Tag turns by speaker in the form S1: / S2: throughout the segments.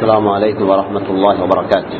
S1: السلام عليكم ورحمة الله وبركاته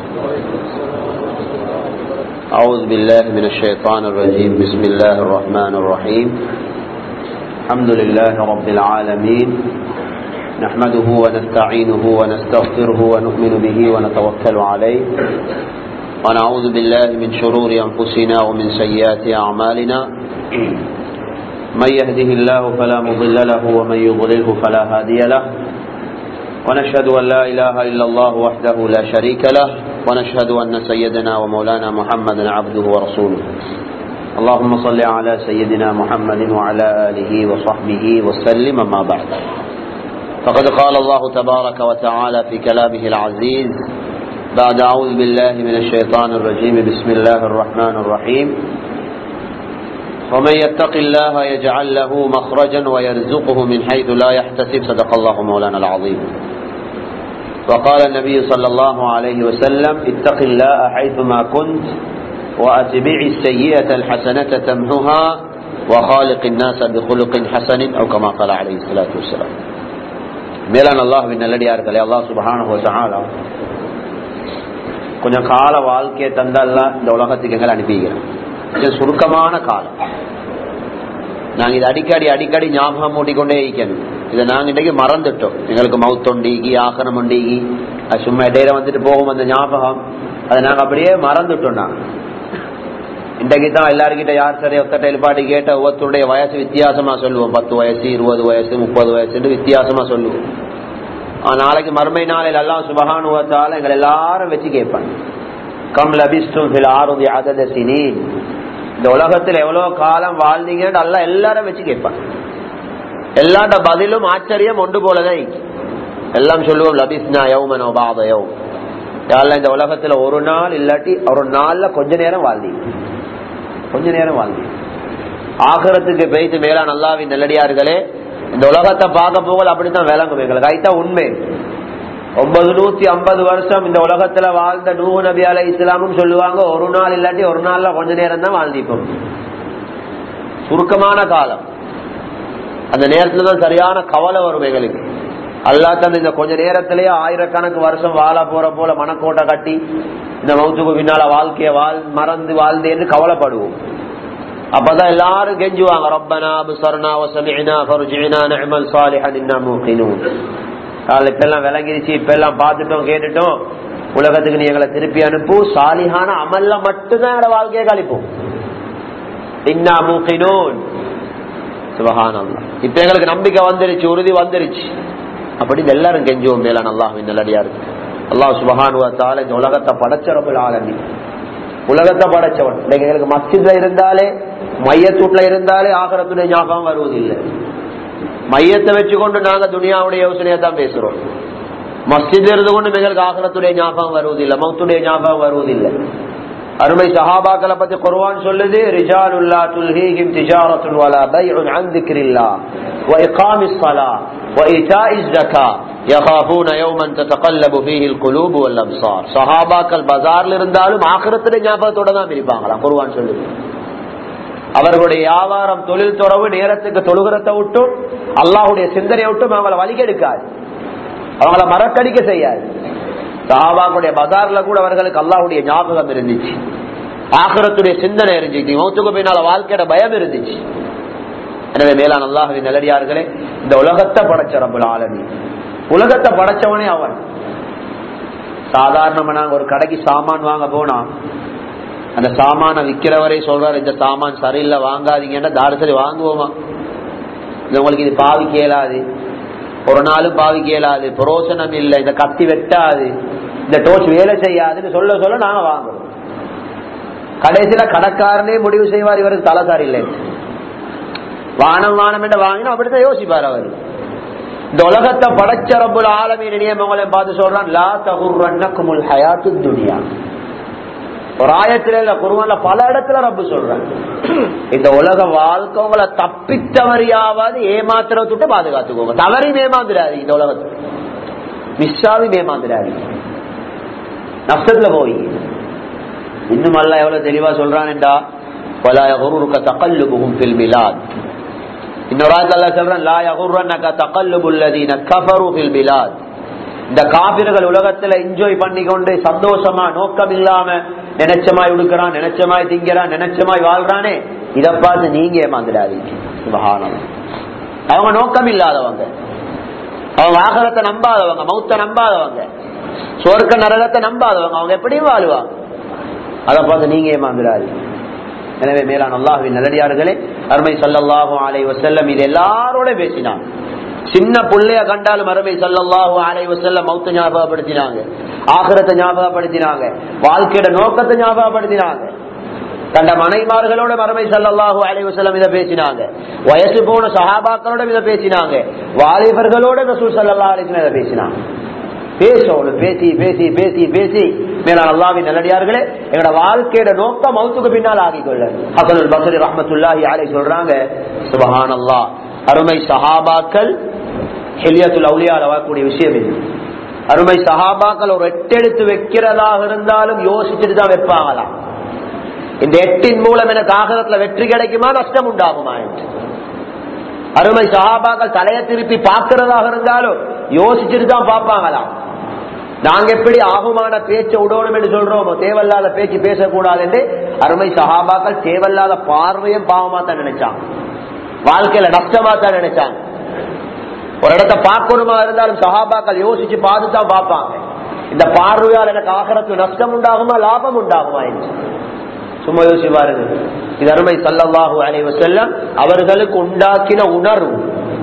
S1: أعوذ بالله من الشيطان الرجيم بسم الله الرحمن الرحيم الحمد لله رب العالمين نحمده ونستعينه ونستغفره ونؤمن به ونتوكل عليه ونعوذ بالله من شرور أنفسنا ومن سيئات أعمالنا من يهده الله فلا مضل له ومن يضلله فلا هادي له ونشهد أن لا إله إلا الله وحده لا شريك له ونشهد أن سيدنا ومولانا محمدا عبده ورسوله اللهم صل على سيدنا محمد وعلى آله وصحبه وسلم ما بعد فقد قال الله تبارك وتعالى في كلامه العزيز بعد أعوذ بالله من الشيطان الرجيم بسم الله الرحمن الرحيم ومن يتق الله يجعل له مخرجا ويرزقه من حيث لا يحتسب صدق الله مولانا العظيم وقال النبي صلى الله عليه وسلم اتق الله حيثما كنت وأتبع السيئة الحسنة تمحها وخالق الناس بخلق حسن أو كما قال عليه الصلاة والسلام மேலான அல்லாஹுவின் நல்லடியார்களே அல்லாஹ் சுபஹானஹு வ தஆலா கொஞ்சம் கால வாழ்க்கையை தந்தல்ல இந்த உலகத்துக்கு எங்களை அனுப்பிக்கிறோம் கொஞ்சம் சுருக்கமான காலம் நாங்க இதை அடிக்கடி அடிக்கடி ஞாபகம் மூட்டிக்கொண்டே இருக்கணும் இதை நாங்க இன்றைக்கு மறந்துட்டோம் எங்களுக்கு மவுத்தொண்டிகி ஆக்கணம் ஒண்டிகி அது சும்மா இடையில வந்துட்டு போகும் அந்த ஞாபகம் அதை நாங்க அப்படியே மறந்துட்டோம் நாங்க இன்றைக்கு தான் எல்லாருக்கிட்ட யார் சரி ஒத்தட்ட எழுப்பாட்டி கேட்ட ஒவ்வொருத்தருடைய வயசு வித்தியாசமா சொல்லுவோம் பத்து வயசு இருபது வயசு முப்பது வயசுன்னு வித்தியாசமா சொல்லுவோம் நாளைக்கு மறுமை நாளில் எல்லாம் சுபகானுவத்தால எங்களை எல்லாரும் வச்சு கேட்பாங்க கம் லபிஸ்டும் ஃபில் ஆறுதி அதத சினீன் இந்த உலகத்தில் எவ்வளவு காலம் வாழ்ந்தீங்கன்னு அல்ல எல்லாரும் வச்சு கேட்பாங்க எல்லாட்ட பதிலும் ஆச்சரியம் ஒன்று போலதான் எல்லாம் சொல்லுவோம் லபிஸ்னா யௌமனோ பாத யௌ யாரில் இந்த உலகத்துல ஒரு நாள் இல்லாட்டி ஒரு நாள்ல கொஞ்ச நேரம் வாழ்ந்தீங்க கொஞ்ச நேரம் வாழ்ந்தீங்க ஆகரத்துக்கு பெய்து மேலா நல்லாவின் நல்லடியார்களே இந்த உலகத்தை பார்க்க போகல அப்படித்தான் விளங்கும் எங்களுக்கு அதுதான் உண்மை ஒன்பது நூத்தி ஐம்பது வருஷம் இந்த உலகத்துல வாழ்ந்த நூ நபி அலை இஸ்லாமும் சொல்லுவாங்க ஒரு நாள் இல்லாட்டி ஒரு நாள்ல கொஞ்ச நேரம் தான் வாழ்ந்திப்போம் சுருக்கமான காலம் அந்த நேரத்துல தான் சரியான கவலை வரும் எங்களுக்கு அல்லா தந்து இந்த கொஞ்ச நேரத்திலேயே ஆயிரக்கணக்கு வருஷம் வாழ போற போல மனக்கோட்டை கட்டி இந்த மௌத்துக்கு பின்னால வாழ்க்கைய வாழ் மறந்து வாழ்ந்தேன்னு கவலைப்படுவோம் அப்பதான் எல்லாரும் கெஞ்சுவாங்க ரப்பனா அபுசர்னா வசமினா ஃபர்ஜினா நஅமல் சாலிஹன் இன்னா மூகினூன் இப்ப எல்லாம் விளங்கிருச்சு இப்ப எல்லாம் பார்த்துட்டோம் கேட்டுட்டோம் உலகத்துக்கு நீ எங்களை திருப்பி அனுப்பு சாலிஹான அமல்ல மட்டும்தான் எங்களோட வாழ்க்கையை கழிப்போம் இன்னா மூகினூன் சுபஹானம் இப்ப எங்களுக்கு நம்பிக்கை வந்துருச்சு உறுதி வந்துருச்சு அப்படி எல்லாரும் கெஞ்சுவோம் மேலான அல்லாஹின் நல்லடியா இருக்கு அல்லாஹ் சுபஹானுவத்தால இந்த உலகத்தை படைச்ச ரொம்ப ஆலமி உலகத்தை படைச்சவன் இன்னைக்கு எங்களுக்கு மஸ்ஜித்ல இருந்தாலே மையத்தூட்ல இருந்தாலே ஆகரத்துடைய ஞாபகம் வருவதில்லை மையத்தை வச்சுக்கொண்டு நாங்க துனியாவுடைய யோசனையை தான் பேசுறோம் மஸ்ஜித் இருந்து கொண்டு எங்களுக்கு ஆகரத்துடைய ஞாபகம் வருவதில்லை மௌத்துடைய ஞாபகம் வருவதில்லை அருமை சஹாபாக்களை பத்தி குர்வான் சொல்லுது ரிஜாலுல்லா துல்ஹீஹிம் திஜாரத்துன் வலா பைஉன் அன் திக்ரில்லாஹ் வ இகாமிஸ் ஸலாஹ் வ ஈதாஇஸ் ஜகாத் யகாஃபூன யௌமன் ததகல்லபு ஃபீஹி القلوب والابصار சஹாபாக்கள் பஜார்ல இருந்தாலும் ஆகிரத்துடைய ஞாபகத்தோட தான் இருப்பாங்களா குர்ஆன் சொல்லுது அவர்களுடைய வியாபாரம் தொழில் துறவு நேரத்துக்கு தொழுகிறத விட்டும் அல்லாஹுடைய சிந்தனையை விட்டும் அவங்களை வலிக்கெடுக்காது அவங்கள மறக்கடிக்க செய்யாது சஹாபாக்குடைய பஜார்ல கூட அவர்களுக்கு அல்லாஹுடைய ஞாபகம் இருந்துச்சு ஆகரத்துடைய சிந்தனை இருந்துச்சு மௌத்துக்கு பின்னால வாழ்க்கையோட பயம் இருந்துச்சு எனவே மேலான அல்லாஹுவின் நிலடியார்களே இந்த உலகத்தை படைச்ச ரபுல் ஆலமி உலகத்தை படைச்சவனே அவன் சாதாரணமா நாங்க ஒரு கடைக்கு சாமான் வாங்க போனா அந்த சாமான விக்கிறவரே சொல்றாரு இந்த சாமான் சரியில்லை வாங்காதீங்கன்னா தாரசரி வாங்குவோமா இது உங்களுக்கு இது பாவிக்க இயலாது ஒரு நாளும் பாவிக்க இயலாது புரோசனம் இல்லை இந்த கத்தி வெட்டாது இந்த டோச் வேலை செய்யாதுன்னு சொல்ல சொல்ல நாங்க வாங்குறோம் கடைசியில கடைக்காரனே முடிவு செய்வார் இவருக்கு தலசாரி இல்லை வானம் வானம் என்று வாங்கினா அப்படித்தான் யோசிப்பார் அவர் இந்த உலகத்தை படைச்ச ரப்புல் ஆலமீன் நியமங்களை பார்த்து சொல்றான் லா தகுர்வன்னக்குமுல் ஹயாத்து துனியா ஒரு ஆயத்துல இல்ல குருவான்ல பல இடத்துல ரப்பு சொல்றாங்க இந்த உலக வாழ்க்கை உங்களை தப்பித்தவரியாவது ஏமாத்துறதுட்டு பாதுகாத்துக்கோங்க தவறி ஏமாந்துடாது இந்த உலகத்துல மிஸ்ஸாவி ஏமாந்துடாது நஷ்டத்துல போய் இன்னும் அல்ல எவ்வளவு தெளிவா சொல்றான்டா பல குருக்க தகல்லுபுகும் பில் மிலாத் இன்னொரு ஆயத்துல சொல்றான் லா யகுர்ரன்னக தகல்லுபுல் லதீன கஃபரு ஃபில் பிலாத் இந்த காபிர்கள் உலகத்துல என்ஜாய் பண்ணிக்கொண்டு சந்தோஷமா நோக்கம் இல்லாம நினைச்சமாய் உடுக்கிறான் நினைச்சமாய் திங்கிறான் நினைச்சமாய் வாழ்றானே இதை பார்த்து நீங்க ஏமாந்துடாதீங்க சுபஹானம் அவங்க நோக்கம் இல்லாதவங்க அவங்க ஆகரத்தை நம்பாதவங்க மௌத்த நம்பாதவங்க சொர்க்க நரகத்தை நம்பாதவங்க அவங்க எப்படியும் வாழுவாங்க அதை பார்த்து நீங்க ஏமாந்துடாதீங்க எனவே மேலான அல்லாஹுவின் நல்லடியார்களே அருமை சல்லல்லாஹு அலை வசல்லம் இது எல்லாரோட பேசினான் சின்ன புள்ளைய கண்டாலும் அருமை சல்லல்லாஹு அலை வசல்லம் மௌத்த ஞாபகப்படுத்தினாங்க ஆகிரத்தை ஞாபகப்படுத்தினாங்க வாழ்க்கையோட நோக்கத்தை ஞாபகப்படுத்தினாங்க கண்ட மனைமார்களோட மறுமை சல்லல்லாஹு அலை வசல்லம் இதை பேசினாங்க வயசு போன சஹாபாக்களோட இதை பேசினாங்க வாலிபர்களோட ரசூல் சல்லா அலிஸ்லாம் இதை பேசினாங்க பேசணும் பேசி பேசி பேசி பேசி மேலான அல்லாவின் நல்லடியார்களே எங்களோட வாழ்க்கையோட நோக்கம் மௌத்துக்கு பின்னால் ஆகிக்கொள்ள ஹசனுல் பசரி ரஹமத்துல்லாஹி யாரை சொல்றாங்க சுபஹான் அல்லா அருமை சஹாபாக்கள் ஹெலியத்துல் அவுலியால வரக்கூடிய விஷயம் இது அருமை சஹாபாக்கள் ஒரு எட்டெடுத்து வைக்கிறதாக இருந்தாலும் யோசிச்சுட்டு தான் வைப்பாங்களாம் இந்த எட்டின் மூலம் எனக்கு ஆகரத்துல வெற்றி கிடைக்குமா நஷ்டம் உண்டாகுமா என்று அருமை சஹாபாக்கள் தலையை திருப்பி பார்க்கிறதாக இருந்தாலும் யோசிச்சுட்டு தான் பார்ப்பாங்களாம் நாங்க எப்படி ஆகுமான பேச்சை விடணும் என்று சொல்றோமோ தேவையில்லாத பேச்சு பேசக்கூடாது என்று அருமை சஹாபாக்கள் தேவையில்லாத பார்வையும் பாவமா தான் நினைச்சாங்க வாழ்க்கையில நஷ்டமா தான் நினைச்சாங்க ஒரு இடத்த பார்க்கணுமா இருந்தாலும் சஹாபாக்கள் யோசிச்சு பார்த்து தான் பார்ப்பாங்க இந்த பார்வையால் எனக்கு ஆகரத்து நஷ்டம் உண்டாகுமா லாபம் உண்டாகுமா என்று சும்மா யோசி பாருங்க இது அருமை சல்லல்லாஹு அலைவ செல்லம் அவர்களுக்கு உண்டாக்கின உணர்வு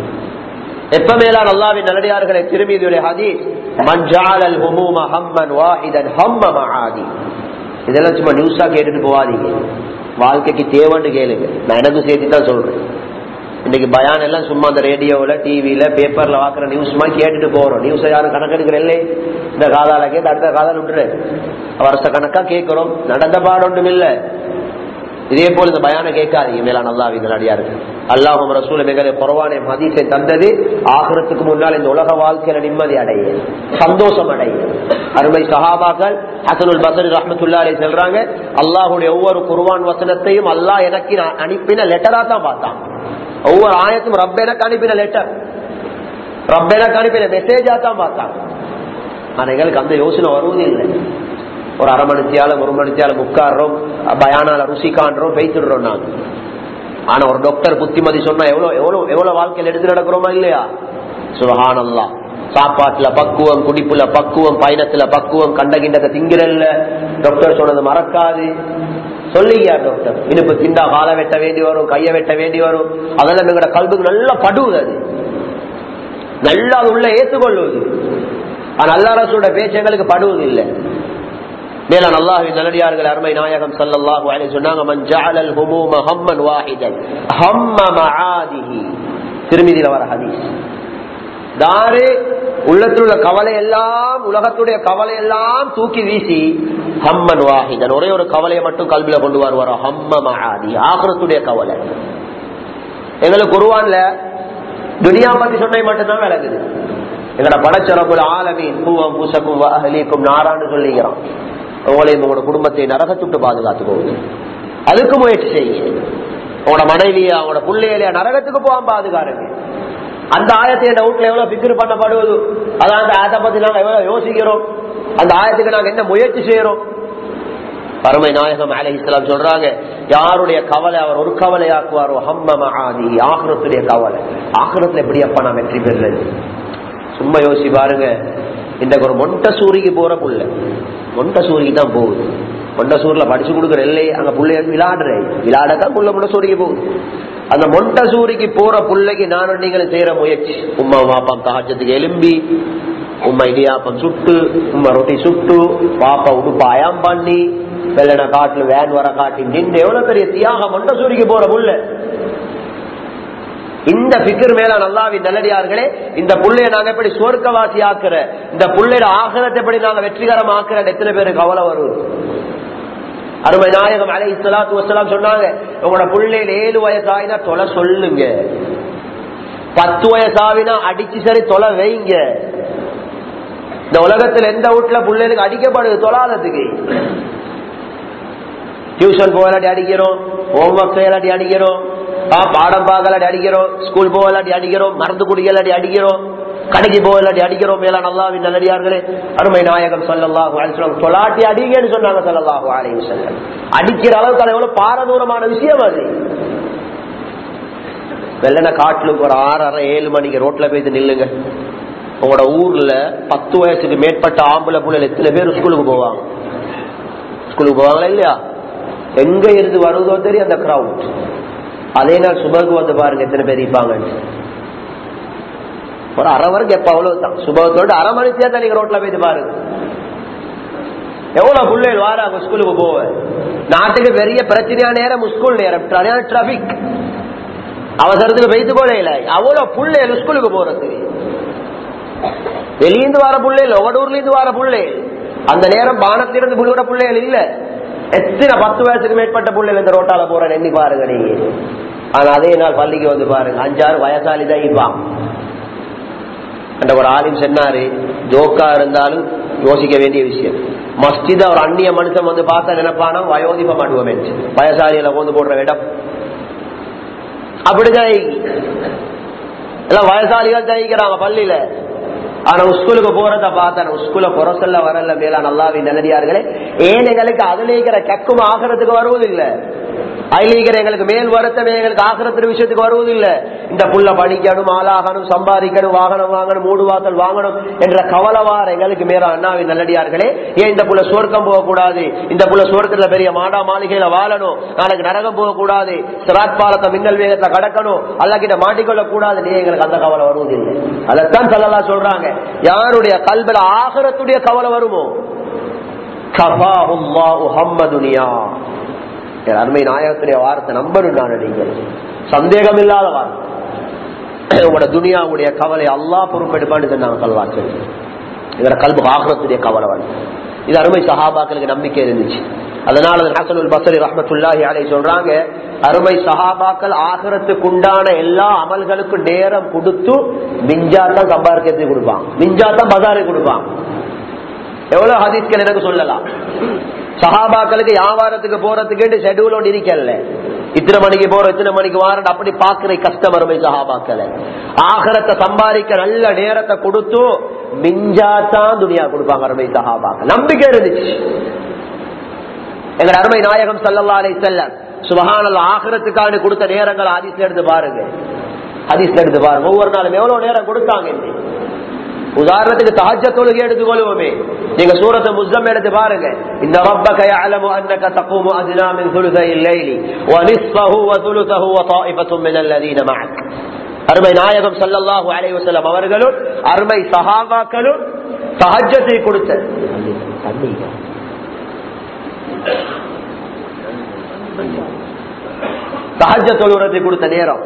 S1: எப்ப மேலான அல்லாவின் நல்லடியார்களை திரும்பியதுடைய ஹதீஸ் மஞ்சாலல் ஹுமூம ஹம்மன் வாஹிதன் ஹம்ம மஆதி இதெல்லாம் சும்மா நியூஸா கேட்டுட்டு போவாதீங்க வாழ்க்கைக்கு தேவைன்னு கேளுங்க நான் எனக்கு சேர்த்து தான் சொல்றேன் இன்னைக்கு பயான் எல்லாம் சும்மா அந்த ரேடியோவில் டிவியில பேப்பர்ல வாக்குற நியூஸ் மாதிரி கேட்டுட்டு போறோம் நியூஸ் யாரும் கணக்கெடுக்கிறல்ல இந்த காதால கேட்டு அடுத்த காதால விட்டுரு வருஷ கணக்கா கேட்கிறோம் நடந்த பாடு ஒன்றும் இல்ல இதே போல இந்த பயான கேட்காதீங்க மேலா நல்லா நடிகாருக்கு அல்லாஹும் ரசூல மிக குறவான மதிசை தந்தது ஆகிறதுக்கு முன்னால் இந்த உலக வாழ்க்கையில நிம்மதி அடைய சந்தோஷம் அடைய அருமை சஹாபாக்கள் ஹசனுல் பசரி ரஹமத்துல்லாலே சொல்றாங்க அல்லாஹுடைய ஒவ்வொரு குருவான் வசனத்தையும் அல்லாஹ் எனக்கு அனுப்பின லெட்டரா தான் பார்த்தான் ஒவ்வொரு ஆயத்தும் ரப்ப எனக்கு அனுப்பின லெட்டர் ரப்ப எனக்கு அனுப்பின மெசேஜா தான் பார்த்தாங்க ஆனா எங்களுக்கு அந்த யோசனை வருவதே இல்லை ஒரு அரை மணித்தியாலும் ஒரு மணித்தியாலும் உட்காடுறோம் பயானால ருசி காண்றோம் பெய்த்துடுறோம் நாங்க ஆனா ஒரு டாக்டர் புத்திமதி சொன்னா எவ்வளவு எவ்வளவு எவ்வளவு வாழ்க்கையில் எடுத்து நடக்கிறோமா இல்லையா சுபஹானல்லா சாப்பாட்டுல பக்குவம் குடிப்புல பக்குவம் பயணத்துல பக்குவம் கண்ட கிண்டத்தை திங்கிறல்ல டாக்டர் சொன்னது மறக்காது சொல்லியார் டாக்டர் இனிப்பு திண்டா காலை வெட்ட வேண்டி வரும் கையை வெட்ட வேண்டி வரும் அதெல்லாம் எங்களோட கல்விக்கு நல்லா படுவது அது நல்லா அது உள்ள ஏற்றுக்கொள்வது ஆனா அல்லா ரசூட பேச்சு எங்களுக்கு படுவது இல்லை மேலான அல்லாஹின் நல்லடியார்கள் அருமை நாயகம் ஸல்லல்லாஹு அலைஹி சொன்னாங்க மன் ஜஅலல் ஹுமூம ஹம்மன் வாஹிதன் ஹம்ம மஆதிஹி திருமிதியில வர ஹதீஸ் தாரு உள்ளத்தில் உள்ள கவலை எல்லாம் உலகத்துடைய கவலை எல்லாம் தூக்கி வீசி ஹம்மன் வாஹிதன் ஒரே ஒரு கவலையை மட்டும் கல்வியில கொண்டு வருவார் ஹம்ம மஆதி ஆகிரத்துடைய கவலை எங்களுக்கு குருவான்ல துனியா பத்தி சொன்ன மட்டும்தான் விளங்குது எங்கட படைச்சரப்புல ஆலமீன் பூவம் பூசக்கும் அகலிக்கும் நாரான்னு சொல்லிக்கிறான் உங்களையும் உங்களோட குடும்பத்தை நரகத்துட்டு பாதுகாத்து போகுது அதுக்கு முயற்சி செய்யுங்க உங்களோட மனைவியா உங்களோட பிள்ளையிலையா நரகத்துக்கு போகாம பாதுகாருங்க அந்த ஆயத்தை என் வீட்டுல எவ்வளவு பிக்ரு பண்ணப்படுவது அதான் அந்த ஆயத்தை பத்தி நாங்க எவ்வளவு யோசிக்கிறோம் அந்த ஆயத்துக்கு நாங்க என்ன முயற்சி செய்யறோம் பரமை நாயகம் அலை இஸ்லாம் சொல்றாங்க யாருடைய கவலை அவர் ஒரு கவலையாக்குவாரோ ஹம்ம மகாதி ஆகிரத்துடைய கவலை ஆகிரத்துல எப்படி அப்ப நான் வெற்றி பெறுறது சும்மா யோசி பாருங்க இன்றைக்கு ஒரு மொண்ட சூரிக்கு போற புள்ள மொண்ட சூரிக்கு தான் போகுது மொண்ட சூர்ல படிச்சு கொடுக்குற இல்லை அங்க புள்ளைய விளையாடுற விளையாடத்தான் புள்ள மொண்ட சூரிக்கு போகுது அந்த மொண்ட சூரிக்கு போற புள்ளைக்கு நானும் நீங்களும் செய்யற முயற்சி உமா வாப்பாம் காய்ச்சத்துக்கு எலும்பி உம்மா இடியாப்பம் சுட்டு உம்மா ரொட்டி சுட்டு பாப்பா உடுப்பாயம் பண்ணி வெள்ளன காட்டுல வேன் வர காட்டி நின்று எவ்வளவு பெரிய தியாகம் மொண்ட சூரிக்கு போற புள்ள இந்த பிக்கர் மேல நல்லாவி நல்லடியார்களே இந்த புள்ளைய நாங்க எப்படி சுவர்க்கவாசி ஆக்குற இந்த புள்ளையோட ஆகலத்தை எப்படி நாங்க வெற்றிகரம் ஆக்குற எத்தனை பேரு கவலை வருது அருமை நாயகம் அலை இஸ்லாத்து வசலாம் சொன்னாங்க உங்களோட புள்ளையில ஏழு வயசாயினா தொலை சொல்லுங்க பத்து வயசாவினா அடிச்சு சரி தொலை வைங்க இந்த உலகத்துல எந்த வீட்டுல பிள்ளைகளுக்கு அடிக்கப்படுது தொழாததுக்கு டியூஷன் போகலாட்டி அடிக்கிறோம் ஹோம் ஒர்க் செய்யலாட்டி அடிக்கிறோம் பாடம் பார்க்கலாட்டி அடிக்கிறோம் ஸ்கூல் போகலாட்டி அடிக்கிறோம் மருந்து குடிக்கலாட்டி அடிக்கிறோம் கடைக்கு போகலாட்டி அடிக்கிறோம் மேல நல்லாவின் நல்லடியார்களே அருமை நாயகம் சொல்லல்லாஹு அலிஸ்லாம் தொலாட்டி அடிங்கன்னு சொன்னாங்க சொல்லல்லாஹு அலைஹி செல்லம் அடிக்கிற அளவுக்கு அது எவ்வளவு பாரதூரமான விஷயம் அது வெள்ளன காட்டுக்கு ஒரு ஆறு அரை ஏழு மணிக்கு ரோட்ல போயிட்டு நில்லுங்க உங்களோட ஊர்ல பத்து வயசுக்கு மேற்பட்ட ஆம்பளை பிள்ளைகள் எத்தனை பேர் ஸ்கூலுக்கு போவாங்க ஸ்கூலுக்கு போவாங்களா இல்லையா எங்க இருந்து வருவதோ தெரியும் அந்த கிரவுட் அதே நாள் சுபகு வந்து பாருங்க எத்தனை பேர் இருப்பாங்கன்னு ஒரு அரை வரைக்கும் எப்ப அவ்வளவுதான் சுபகத்தோடு அரை மணி சேர்த்தா நீங்க ரோட்ல போயிட்டு பாருங்க எவ்வளவு பிள்ளைகள் வாராங்க ஸ்கூலுக்கு போவ நாட்டுக்கு பெரிய பிரச்சனையான நேரம் ஸ்கூல் நேரம் டிராபிக் அவசரத்துக்கு வைத்து கூட இல்லை அவ்வளவு பிள்ளைகள் ஸ்கூலுக்கு போறது வெளியிருந்து வர பிள்ளைகள் ஒகடூர்ல இருந்து வர பிள்ளைகள் அந்த நேரம் பானத்திலிருந்து புழுவிட பிள்ளைகள் இல்ல எத்தனை பத்து வயசுக்கு மேற்பட்ட பிள்ளைகள் இந்த ரோட்டால போறேன் எண்ணி பாருங்க நீங்க ஆனா அதே நாள் பள்ளிக்கு வந்து பாருங்க அஞ்சாறு வயசாளி தான் இருப்பான் அந்த ஒரு ஆலிம் சொன்னாரு ஜோக்கா இருந்தாலும் யோசிக்க வேண்டிய விஷயம் மஸ்ஜித் ஒரு அந்நிய மனுஷன் வந்து பார்த்தா நினைப்பானா வயோதிப மாட்டுவோம் வயசாலியில கொண்டு போடுற இடம் அப்படிதான் எல்லாம் வயசாளிகள் ஜெயிக்கிறாங்க பள்ளியில ஆனா ஸ்கூலுக்கு போறத பார்த்தேன் ஸ்கூல புறசல்ல வரல மேலா நல்லாவி நல்லடியார்களே ஏன் எங்களுக்கு அதுல இருக்கிற கக்கும் ஆகிறதுக்கு வருவதில்லை அதுல இருக்கிற எங்களுக்கு மேல் வருத்தம் எங்களுக்கு ஆகிறத்து விஷயத்துக்கு வருவதில்லை இந்த புள்ள படிக்கணும் ஆளாகணும் சம்பாதிக்கணும் வாகனம் வாங்கணும் மூடு வாசல் வாங்கணும் என்ற கவலவார் எங்களுக்கு மேல அண்ணாவின் நல்லடியார்களே ஏன் இந்த புள்ள சுவர்க்கம் போகக்கூடாது இந்த புள்ள சுவர்க்கத்துல பெரிய மாடா மாளிகையில வாழணும் நாளைக்கு நரகம் போகக்கூடாது சிராத் பாலத்தை மின்னல் வேகத்துல கடக்கணும் அல்ல கிட்ட மாட்டிக்கொள்ள கூடாது நீ எங்களுக்கு அந்த கவலை வருவதில்லை அதைத்தான் சொல்லலாம் சொல்றாங்க யாருடைய கல்வில ஆகரத்துடைய கவலை வருமோ அருமை நாயகத்துடைய வார்த்தை நம்பரும் நான் நீங்கள் சந்தேகம் இல்லாத வார்த்தை உங்களோட துனியாவுடைய கவலை அல்லா பொறுப்பெடுப்பான்னு சொன்னாங்க கல்வாச்சு இவர கல்பு ஆகரத்துடைய கவலை வந்து இது அருமை சஹாபாக்களுக்கு நம்பிக்கை இருந்துச்சு அதனால ஹசனுல் பசரி ரஹமத்துல்லாஹி அலை சொல்றாங்க அருமை சஹாபாக்கள் ஆகரத்துக்கு உண்டான எல்லா அமல்களுக்கும் நேரம் கொடுத்து மிஞ்சாத்தான் சம்பாதிக்கிறதுக்கு கொடுப்பான் மிஞ்சாத்தான் பசாருக்கு கொடுப்பான் எவ்வளவு ஹதீஸ்கள் எனக்கு சொல்லலாம் சஹாபாக்களுக்கு வியாபாரத்துக்கு போறதுக்கு ஷெடியூல் ஒன்று இருக்கல இத்தனை மணிக்கு போற இத்தனை மணிக்கு வார அப்படி பாக்குற கஷ்டம் அருமை சஹாபாக்களை ஆகரத்தை சம்பாதிக்க நல்ல நேரத்தை கொடுத்து மிஞ்சாத்தான் துணியா கொடுப்பாங்க அருமை சஹாபாக்கள் நம்பிக்கை இருந்துச்சு எங்க அருமை நாயகம் சல்லல்லா அலை செல்ல சுபகானல் ஆகரத்துக்காக கொடுத்த நேரங்களை ஹதீஸ்ல எடுத்து பாருங்க ஹதீஸ்ல எடுத்து பாருங்க ஒவ்வொரு நாளும் எவ்வளவு நேரம் கொடுத்தாங்க உதாரணத்துக்கு தாஜ தொழுகை எடுத்துக்கொள்வோமே நீங்க சூரத்தை முஸ்லம் எடுத்து பாருங்க இந்த ரப்பக يعلم انك تقوم ادنى من ثلثي الليل ونصفه وثلثه وطائفه من الذين معك அருமை நாயகம் சல்லல்லாஹு அலைஹி வஸல்லம் அவர்களும் அருமை சஹாபாக்களும் தஹஜ்ஜத்தை கொடுத்த தஹஜ்ஜ தொழுகிறதை கொடுத்த நேரம்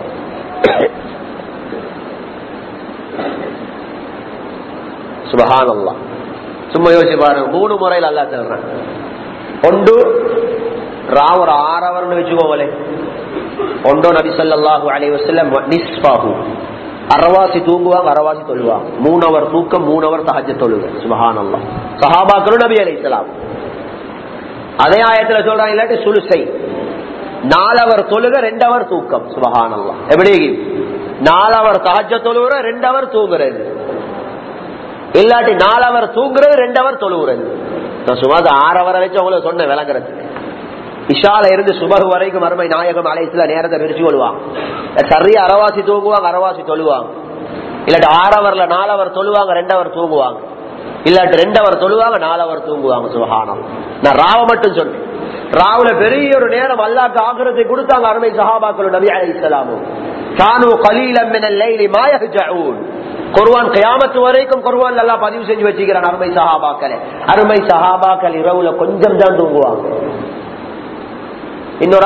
S1: சுபஹானல்லா சும்மா யோசிச்சு பாருங்க மூணு முறையில் அல்லா சொல்றேன் ஒன்று ராவ் ஒரு ஆறவர்னு வச்சுக்கோங்களே ஒன்றோ நபி சொல்லாஹு அலி வசல்லம் நிஸ்பாஹு அறவாசி தூங்குவாங்க அறவாசி தொழுவாங்க மூணவர் தூக்கம் மூணவர் தஹஜ தொழுக சுபஹானல்லா சஹாபாக்களும் நபி அலி இஸ்லாம் அதே ஆயத்துல சொல்றாங்க இல்லாட்டி சுலுசை நாலவர் தொழுக ரெண்டவர் தூக்கம் சுபஹானல்லா எப்படி நாலவர் தஹஜ தொழுகிற ரெண்டவர் தூங்குறது இல்லாட்டி நாலவர் தூங்குறது ரெண்டவர் தொழுகிறது நான் சும்மா ஆறவரை வச்சு அவங்கள சொன்ன விளங்குறது இஷால இருந்து சுபகு வரைக்கும் அருமை நாயகம் அலைசில நேரத்தை பிரிச்சு கொள்வாங்க சரியா அரவாசி தூங்குவாங்க அரவாசி தொழுவாங்க இல்லாட்டி ஆறவர்ல நாலவர் தொழுவாங்க ரெண்டவர் தூங்குவாங்க இல்லாட்டி ரெண்டவர் தொழுவாங்க நாலவர் தூங்குவாங்க சுபகானம் நான் ராவ மட்டும் சொன்னேன் ராவுல பெரிய ஒரு நேரம் அல்லாக்கு ஆகிறதை கொடுத்தாங்க அருமை சஹாபாக்கள் நபி அலி இஸ்லாமும் கானு கலீலம் மினல் லைலி மாயஹ்ஜஊன் குர்வான் கயாமத்து வரைக்கும் குர்வான் நல்லா பதிவு செஞ்சு வச்சுக்கிறான் அருமை சஹாபாக்களை அருமை சஹாபாக்கள் இரவுல கொஞ்சம் தான் தூங்குவாங்க இன்னொரு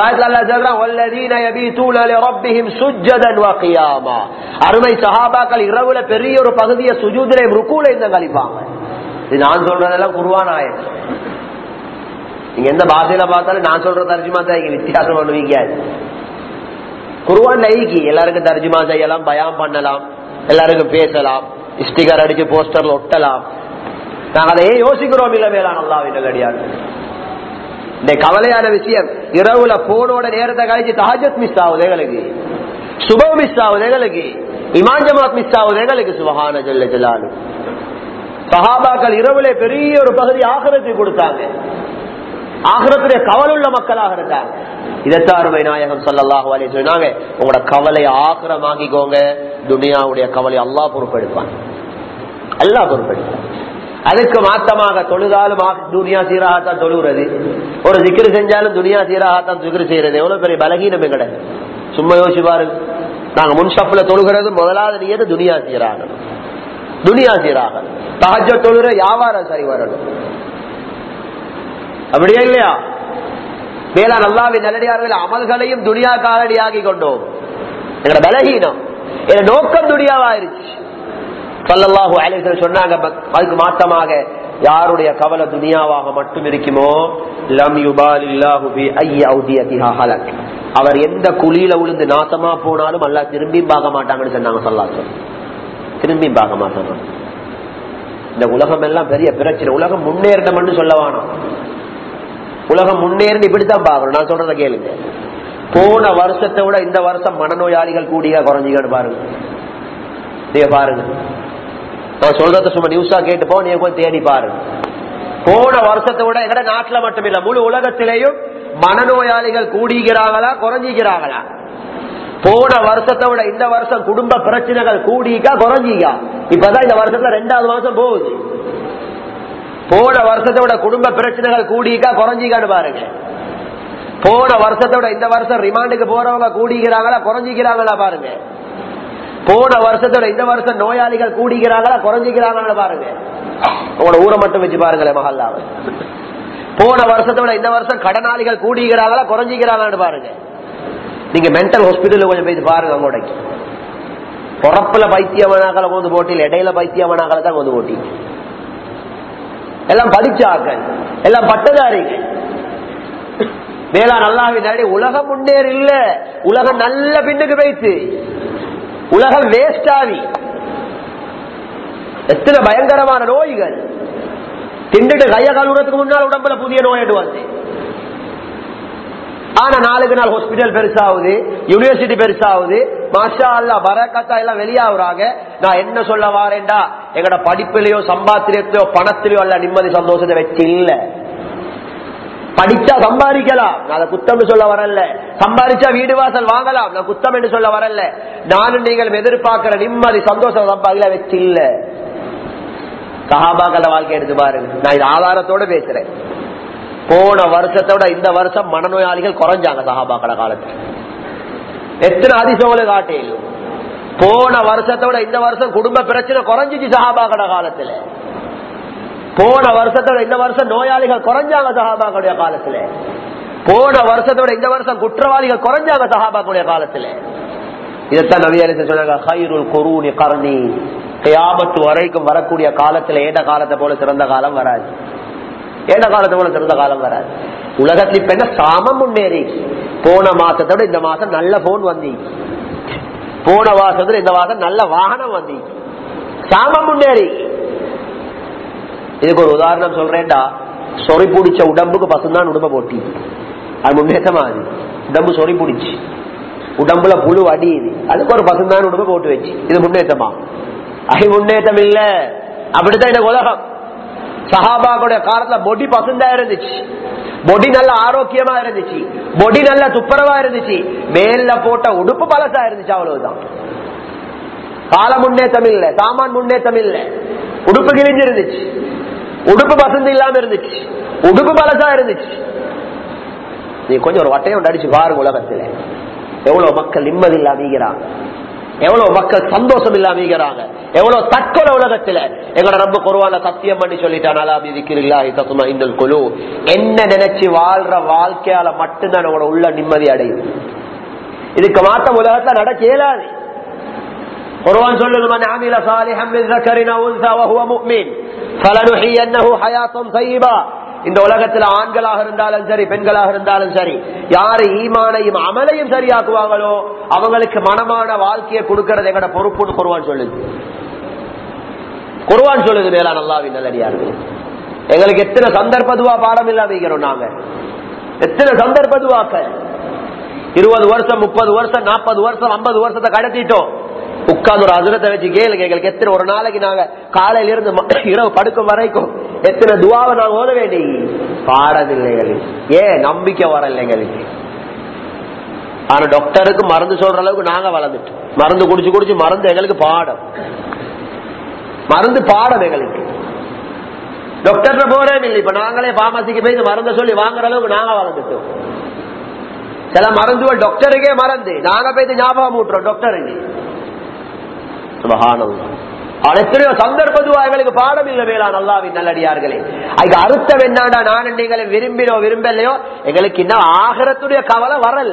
S1: அருமை சஹாபாக்கள் இரவுல பெரிய ஒரு பகுதியை சுஜூதிலே ருக்கூல இந்த கழிப்பாங்க இது நான் சொல்றதெல்லாம் குருவான் ஆயம் நீங்க எந்த பாஷையில பார்த்தாலும் நான் சொல்ற தர்ஜுமா தான் இங்க வித்தியாசம் பண்ணுவீங்க குருவான் ஐக்கி எல்லாருக்கும் தர்ஜுமா செய்யலாம் பயம் பண்ணலாம் எல்லாருக்கும் பேசலாம் ஸ்டிகர் அடிச்சு போஸ்டர்ல ஒட்டலாம் நாங்க அதை ஏன் யோசிக்கிறோம் இல்ல வேளாண் அல்லாவின் நல்லடியார் இந்த கவலையான விஷயம் இரவுல போனோட நேரத்தை கழிச்சு தாஜத் மிஸ் ஆகுது எங்களுக்கு சுபம் மிஸ் ஆகுது எங்களுக்கு இமான் ஜமாத் மிஸ் ஆகுது எங்களுக்கு சுபஹான ஜல்ல ஜலாலு சஹாபாக்கள் இரவுல பெரிய ஒரு பகுதி ஆகரத்தை கொடுத்தாங்க ஆகரத்துடைய கவலுள்ள மக்களாக இருந்தாங்க இதத்தாருமை நாயகம் சல்லல்லாஹு அலைஹி சொன்னாங்க உங்களோட கவலையை ஆக்கிரமாக்கிக்கோங்க துனியாவுடைய கவலை அல்லாஹ் பொறுப்பெடுப்பான் அல்லாஹ் பொறுப்பெடுப்பான் அதுக்கு மாத்தமாக தொழுதாலும் ஆ- துனியா சீராகத்தான் தொழுகிறது ஒரு சிக்கிரி செஞ்சாலும் துனியா சீராகத்தான் சிக்கிரி செய்யறது எவ்வளவு பெரிய பலகீனம் எங்கட சும்மா யோசிச்சு பாருங்க நாங்க முன்சப்ல தொழுகிறது முதலாவது நீ துனியா சீராகணும் துனியா சீராகணும் தஹஜ தொழுற வியாபாரம் சரி வரணும் அப்படியே இல்லையா மேலா நல்லாவின் நல்லடியார்கள் அமல்களையும் துனியா காலடியாகி கொண்டோம் எங்களோட பலகீனம் என் நோக்கம் துனியாவாயிருச்சு சல்லல்லாஹு அலைஹி வஸல்லம் சொன்னாங்க பக்- அதுக்கு மாத்தமாக யாருடைய கவலை துனியாவாக மட்டும் இருக்குமோ லம் யுபாலில்லாஹு பி ஐய ஔதியதிஹா ஹலக் அவர் எந்த குழியில விழுந்து நாசமா போனாலும் அல்லாஹ் திரும்பி பார்க்க மாட்டாங்கன்னு சொன்னாங்க சல்லாஹ் திரும்பி பார்க்க மாட்டாங்க இந்த உலகம் எல்லாம் பெரிய பிரச்சனை உலகம் முன்னேறணும்னு சொல்ல வேணாம் உலகம் முன்னேறி இப்படித்தான் பார்க்கணும் நான் சொல்றத கேளுங்க போன வருஷத்தை விட இந்த வருஷம் மனநோயாளிகள் கூடிய குறைஞ்சிக்கன்னு பாருங்க நீங்க பாருங்க நான் சொல்றத சும்மா நியூஸா கேட்டு போ நீங்க போய் தேடி பாருங்க போன வருஷத்தை விட எங்கட நாட்டுல மட்டுமில்ல முழு உலகத்திலேயும் மனநோயாளிகள் கூடிக்கிறாங்களா குறைஞ்சிக்கிறாங்களா போன வருஷத்தை விட இந்த வருஷம் குடும்ப பிரச்சனைகள் கூடிக்கா குறைஞ்சிக்கா இப்பதான் இந்த வருஷத்துல ரெண்டாவது மாசம் போகுது போன வருஷத்தை விட குடும்ப பிரச்சனைகள் கூடிக்கா குறைஞ்சிக்கான்னு பாருங்க போன வருஷத்தை விட இந்த வருஷம் ரிமாண்டுக்கு போறவங்க கூடிக்கிறாங்களா குறைஞ்சிக்கிறாங்களா பாருங்க போன வருஷத்தோட இந்த வருஷம் நோயாளிகள் கூடிக்கிறாங்களா குறைஞ்சிக்கிறாங்களா பாருங்க உங்களோட ஊரை மட்டும் வச்சு பாருங்களேன் மஹல்லாவை போன வருஷத்தோட இந்த வருஷம் கடனாளிகள் கூடிக்கிறாங்களா குறைஞ்சிக்கிறாங்கன்னு பாருங்க நீங்க மென்டல் ஹாஸ்பிட்டல் கொஞ்சம் போய் பாருங்க அங்கோடைக்கு பொறப்புல பைத்தியவனாக்களை கொண்டு போட்டியில் இடையில பைத்தியவனாக்களை தான் கொண்டு போட்டி எல்லாம் படிச்சாக்கள் எல்லாம் பட்டதாரிகள் வேளா நல்லாவே நடி உலகம் முன்னேறி இல்ல உலகம் நல்ல பின்னுக்கு வைத்து உலகம் வேஸ்ட் ஆகி எத்தனை பயங்கரமான நோய்கள் திண்டுட்டு கைய கழுவுறதுக்கு முன்னால் உடம்புல புதிய நோய் வந்து ஆனா நாளுக்கு நாள் ஹாஸ்பிட்டல் பெருசாகுது யூனிவர்சிட்டி பெருசாகுது மாஷா அல்லா பரக்கத்தா எல்லாம் வெளியாகுறாங்க நான் என்ன சொல்ல வாரேன்டா எங்கட படிப்பிலையோ சம்பாத்திரியத்திலயோ பணத்திலயோ அல்ல நிம்மதி சந்தோஷத்தை வச்சு இல்ல படிச்சா சம்பாதிக்கலாம் நான் அதை குத்தம் சொல்ல வரல சம்பாதிச்சா வீடு வாசல் வாங்கலாம் நான் குத்தம் என்று சொல்ல வரல நானும் நீங்கள் எதிர்பார்க்கிற நிம்மதி சந்தோஷம் சம்பாதிக்கல வச்சு இல்ல சஹாபாக்கள வாழ்க்கை எடுத்து பாருங்க நான் இது ஆதாரத்தோட பேசுறேன் போன வருஷத்தோட இந்த வருஷம் மனநோயாளிகள் குறைஞ்சாங்க சஹாபாக்கள காலத்துல எத்தனை அதிசயங்களை காட்டிலும் போன வருஷத்தோட இந்த வருஷம் குடும்ப பிரச்சனை குறைஞ்சிச்சு சஹாபாக்கள காலத்துல போன வருஷத்தோட இந்த வருஷம் நோயாளிகள் குறைஞ்சாங்க சஹாபாக்களுடைய காலத்துல போன வருஷத்தோட இந்த வருஷம் குற்றவாளிகள் குறைஞ்சாங்க சஹாபாக்களுடைய காலத்துல இதைத்தான் நவியாலி சொன்னாங்க ஹைருல் குரூனி கர்ணி கியாமத்து வரைக்கும் வரக்கூடிய காலத்துல ஏண்ட காலத்தை போல சிறந்த காலம் வராது ஏண்ட காலத்தை போல சிறந்த காலம் வராது உலகத்துல இப்ப என்ன சாமம் முன்னேறி போன மாசத்தோட இந்த மாசம் நல்ல போன் வந்தி போன மாசத்துல இந்த மாசம் நல்ல வாகனம் வந்தி சாமம் முன்னேறி இதுக்கு ஒரு உதாரணம் சொல்றேன்டா சொறி பிடிச்ச உடம்புக்கு பசுந்தான் உடம்ப போட்டி அது முன்னேற்றமா அது உடம்பு சொறி பிடிச்சு உடம்புல புழு அடியுது அதுக்கு ஒரு பசுந்தான் உடம்பு போட்டு வச்சு இது முன்னேற்றமா அது முன்னேற்றம் இல்ல அப்படித்தான் இந்த உலகம் சஹாபாவுடைய காலத்துல பொடி பசுந்தா இருந்துச்சு பொடி நல்ல ஆரோக்கியமா இருந்துச்சு பொடி நல்ல துப்புரவா இருந்துச்சு மேல போட்ட உடுப்பு பழசா இருந்துச்சு அவ்வளவுதான் கால முன்னேற்றம் இல்ல சாமான் முன்னேற்றம் இல்ல உடுப்பு கிழிஞ்சு இருந்துச்சு உடுப்பு பசந்து இல்லாம இருந்துச்சு உடுப்பு பழசா இருந்துச்சு நீ கொஞ்சம் ஒரு வட்டையம் அடிச்சு பாருங்க உலகத்துல எவ்வளவு மக்கள் நிம்மதி இல்லாமீங்கிறாங்க எவ்வளவு மக்கள் சந்தோஷம் இல்லாமீங்கிறாங்க எவ்வளவு தற்கொலை உலகத்துல எங்களோட ரொம்ப குருவான சத்தியம் பண்ணி சொல்லிட்டான் தத்துமா இன்னல் குழு என்ன நினைச்சு வாழ்ற வாழ்க்கையால மட்டும்தான் நம்மளோட உள்ள நிம்மதி அடையும் இதுக்கு மாற்றம் உலகத்துல நடக்க இயலாது குர்ஆன் சொல்லுது மன் அமில சாலிஹன் மின் ذكرٍ أو أنثى وهو مؤمن فلنحيينه حياة طيبة இந்த உலகத்துல ஆண்களாக இருந்தாலும் சரி பெண்களாக இருந்தாலும் சரி யாரு ஈமானையும் அமலையும் சரியாக்குவாங்களோ அவங்களுக்கு மனமான வாழ்க்கையை கொடுக்கறது எங்கட பொறுப்புன்னு குருவான் சொல்லுது குருவான் சொல்லுது மேலா நல்லாவி நல்லடியார்கள் எங்களுக்கு எத்தனை சந்தர்ப்பதுவா பாடம் இல்லாம நாங்க எத்தனை சந்தர்ப்பதுவாக்கள் இருபது வருஷம் முப்பது வருஷம் நாற்பது வருஷம் ஐம்பது வருஷத்தை கடத்திட்டோம் உட்கார்ந்து ஒரு அதிரத்தை வச்சு கேளுங்க எங்களுக்கு எத்தனை ஒரு நாளைக்கு நாங்க காலையில இருந்து ம- இரவு படுக்கும் வரைக்கும் எத்தனை துவாவை நாங்க ஓத வேண்டி பாடவில்லை எங்களுக்கு ஏன் நம்பிக்கை வரல எங்களுக்கு ஆனா டாக்டருக்கு மருந்து சொல்ற அளவுக்கு நாங்க வளர்ந்துட்டோம் மருந்து குடிச்சு குடிச்சு மருந்து எங்களுக்கு பாடம் மருந்து பாடம் எங்களுக்கு டாக்டர்ல போறே இல்லை இப்ப நாங்களே பாமசிக்கு போய் இந்த மருந்தை சொல்லி வாங்குற அளவுக்கு நாங்க வளர்ந்துட்டோம் சில மருந்துகள் டாக்டருக்கே மறந்து நாங்க போய் இது ஞாபகம் ஊட்டுறோம் டாக்டருக்கு சுபஹானல்லாஹ். அவன் எத்தனையோ சந்தர்ப்ப துவா எங்களுக்கு பாடம் இல்ல வேளா நல்லாவின் நல்லடியார்களே அதுக்கு அர்த்தம் என்னடா நான் நீங்களை விரும்பினோ விரும்பலையோ எங்களுக்கு இன்னும் ஆகரத்துடைய கவலை வரல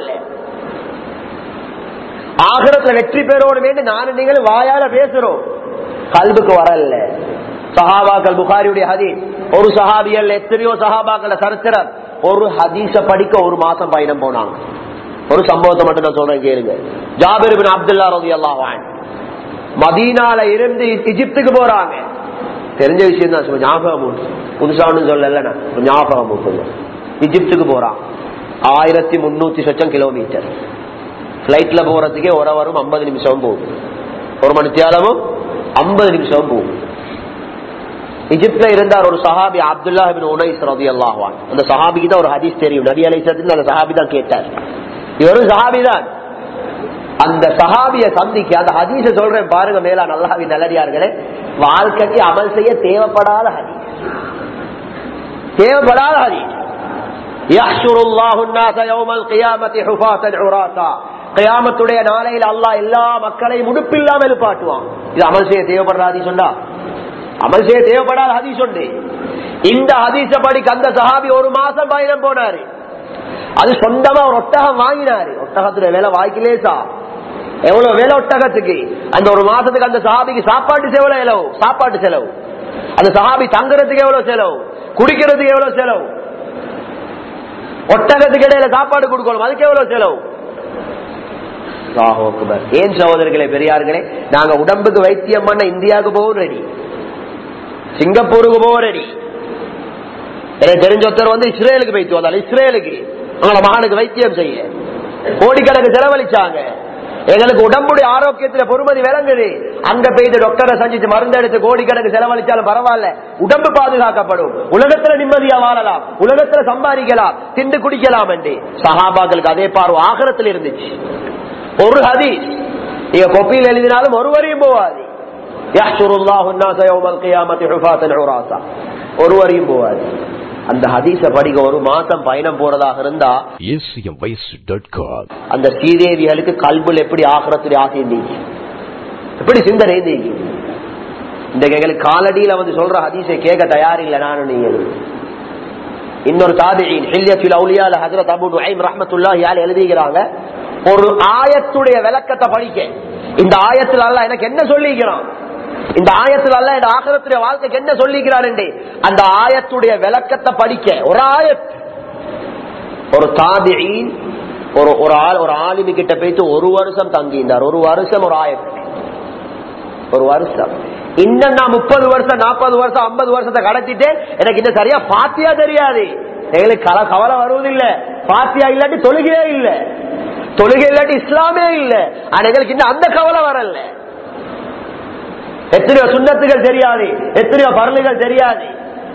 S1: ஆகரத்துல வெற்றி பெறோடு வேண்டும் நானும் நீங்களும் வாயால பேசுறோம் கல்புக்கு வரல சஹாபாக்கள் புகாரியுடைய ஹதீஸ் ஒரு சஹாபியல் எத்தனையோ சஹாபாக்கள் சரித்திரம் ஒரு ஹதீஸ படிக்க ஒரு மாசம் பயணம் போனாங்க ஒரு சம்பவத்தை மட்டும் நான் சொல்றேன் கேளுங்க ஜாபிர் பின் அப்துல்லா ரவி அல்லாஹ் மதீனால இருந்து இஜிப்துக்கு போறாங்க தெரிஞ்ச விஷயம் தான் சும்மா ஞாபகம் ஊட்டு. புதுசா ஒண்ணும் சொல்லல நான். ஒரு ஞாபகம் ஊட்டுங்க. இஜிப்துக்கு போறான் ஆயிரத்தி முன்னூத்தி சொச்சம் கிலோமீட்டர் பிளைட்ல போறதுக்கே ஒரு வரும் ஐம்பது நிமிஷம் போகும் ஒரு மணி தியாலமும் ஐம்பது நிமிஷம் போகும் இஜிப்ட்ல இருந்தார் ஒரு சஹாபி அப்துல்லா பின் உனைஸ் ரதி அல்லாஹான் அந்த சஹாபிக்கு தான் ஒரு ஹதீஸ் தெரியும் நபி அலைசத்துக்கு அந்த சஹாபி தான் கேட்டார் இவரும் சஹாபி தான் அந்த சஹாபிய சந்திக்க அந்த ஹதீஸ சொல்றேன் பாருங்க மேலா நல்லாவி நல்லடியார்களே வாழ்க்கைக்கு அமல் செய்ய தேவைப்படாத ஹதீஸ் தேவைப்படாத ஹதீஸ் يحشر الله الناس يوم القيامة حفاة عراتا கியாமத்துடைய நாளையில் அல்லாஹ் எல்லா மக்களையும் முடுப்பில்லாம எழுப்பாட்டுவான் இது அமல் செய்ய தேவைப்படுற ஹதீஸ் உண்டா அமல் செய்ய தேவைப்படாத ஹதீஸ் உண்டு இந்த ஹதீஸ படிக்க அந்த சஹாபி ஒரு மாசம் பயணம் போனாரு அது சொந்தமா ஒரு ஒட்டகம் வாங்கினாரு ஒட்டகத்துடைய வேலை வாய்க்கிலேசா எவ்வளவு வேலை ஒட்டகத்துக்கு அந்த ஒரு மாசத்துக்கு அந்த சஹாபிக்கு சாப்பாட்டு செலவு செலவு சாப்பாட்டு செலவு அந்த சஹாபி தங்குறதுக்கு எவ்வளவு செலவு குடிக்கிறதுக்கு எவ்வளவு செலவு ஒட்டகத்துக்கு இடையில சாப்பாடு கொடுக்கணும் அதுக்கு எவ்வளவு செலவு அல்லாஹு அக்பர். ஏன் சகோதரர்களே பெரியார்களே நாங்க உடம்புக்கு வைத்தியம் பண்ண இந்தியாவுக்கு போகும் ரெடி சிங்கப்பூருக்கு போக ரெடி எனக்கு தெரிஞ்ச ஒருத்தர் வந்து இஸ்ரேலுக்கு போயிட்டு வந்தால் இஸ்ரேலுக்கு அவங்கள மகனுக்கு வைத்தியம் செய்ய கோடிக்கணக்கு செலவழிச்சாங்க எங்களுக்கு உடம்புடைய ஆரோக்கியத்துல பொறுமதி விளங்குது அங்க போயிட்டு டாக்டரை சந்திச்சு மருந்து எடுத்து கோடிக்கணக்கு செலவழிச்சாலும் பரவாயில்ல உடம்பு பாதுகாக்கப்படும் உலகத்துல நிம்மதியா வாழலாம் உலகத்துல சம்பாதிக்கலாம் திண்டு குடிக்கலாம் என்று சஹாபாக்களுக்கு அதே பார்வை ஆகரத்தில் இருந்துச்சு ஒரு ஹதீஸ் நீங்க கொப்பியில் எழுதினாலும் ஒரு வரையும் போவாது يحشر الله الناس يوم القيامة حفاة عراة ஒருவரையும் போவாது அந்த ஹதீஸ படிக்க ஒரு மாசம் பயணம் போறதாக இருந்தா
S2: acmvoice.com.
S1: அந்த ஸ்ரீதேவிகளுக்கு கல்புல் எப்படி ஆகிறத்துடைய ஆசை இருந்தீங்க எப்படி சிந்தனை இருந்தீங்க இந்த எங்களுக்கு காலடியில வந்து சொல்ற ஹதீஸை கேட்க தயாரில்லை நானும் நீங்கள் இன்னொரு தாபியின் ஹில்யத்தில் அவுலியால ஹஜரத் அபு நுஐம் ரஹ்மத்துல்லாஹி அலைஹி எழுதிக்கிறாங்க ஒரு ஆயத்துடைய விளக்கத்தை படிக்க இந்த ஆயத்தில் அல்லாஹ் எனக்கு என்ன சொல்லிக்கிறான் இந்த ஆயத்தில் அல்ல இந்த ஆகரத்துடைய வாழ்க்கைக்கு என்ன சொல்லிக்கிறான் அந்த ஆயத்துடைய விளக்கத்தை படிக்க ஒரு ஆயத் ஒரு தாபியின் ஒரு ஒரு ஆள் ஒரு ஆலிமி கிட்ட போயிட்டு ஒரு வருஷம் தங்கியிருந்தார் ஒரு வருஷம் ஒரு ஆயத்துக்கு ஒரு வருஷம் இன்னும் நான் முப்பது வருஷம் நாற்பது வருஷம் ஐம்பது வருஷத்தை கடத்திட்டு எனக்கு இன்னும் சரியா பாத்தியா தெரியாது எங்களுக்கு கல கவலை வருவதில்லை பாத்தியா இல்லாட்டி தொழுகையே இல்ல தொழுகை இல்லாட்டி இஸ்லாமே இல்ல ஆனா எங்களுக்கு இன்னும் அந்த கவலை வரல எத்தனையோ சுண்ணத்துகள் தெரியாது எத்தனையோ பரலுகள் தெரியாது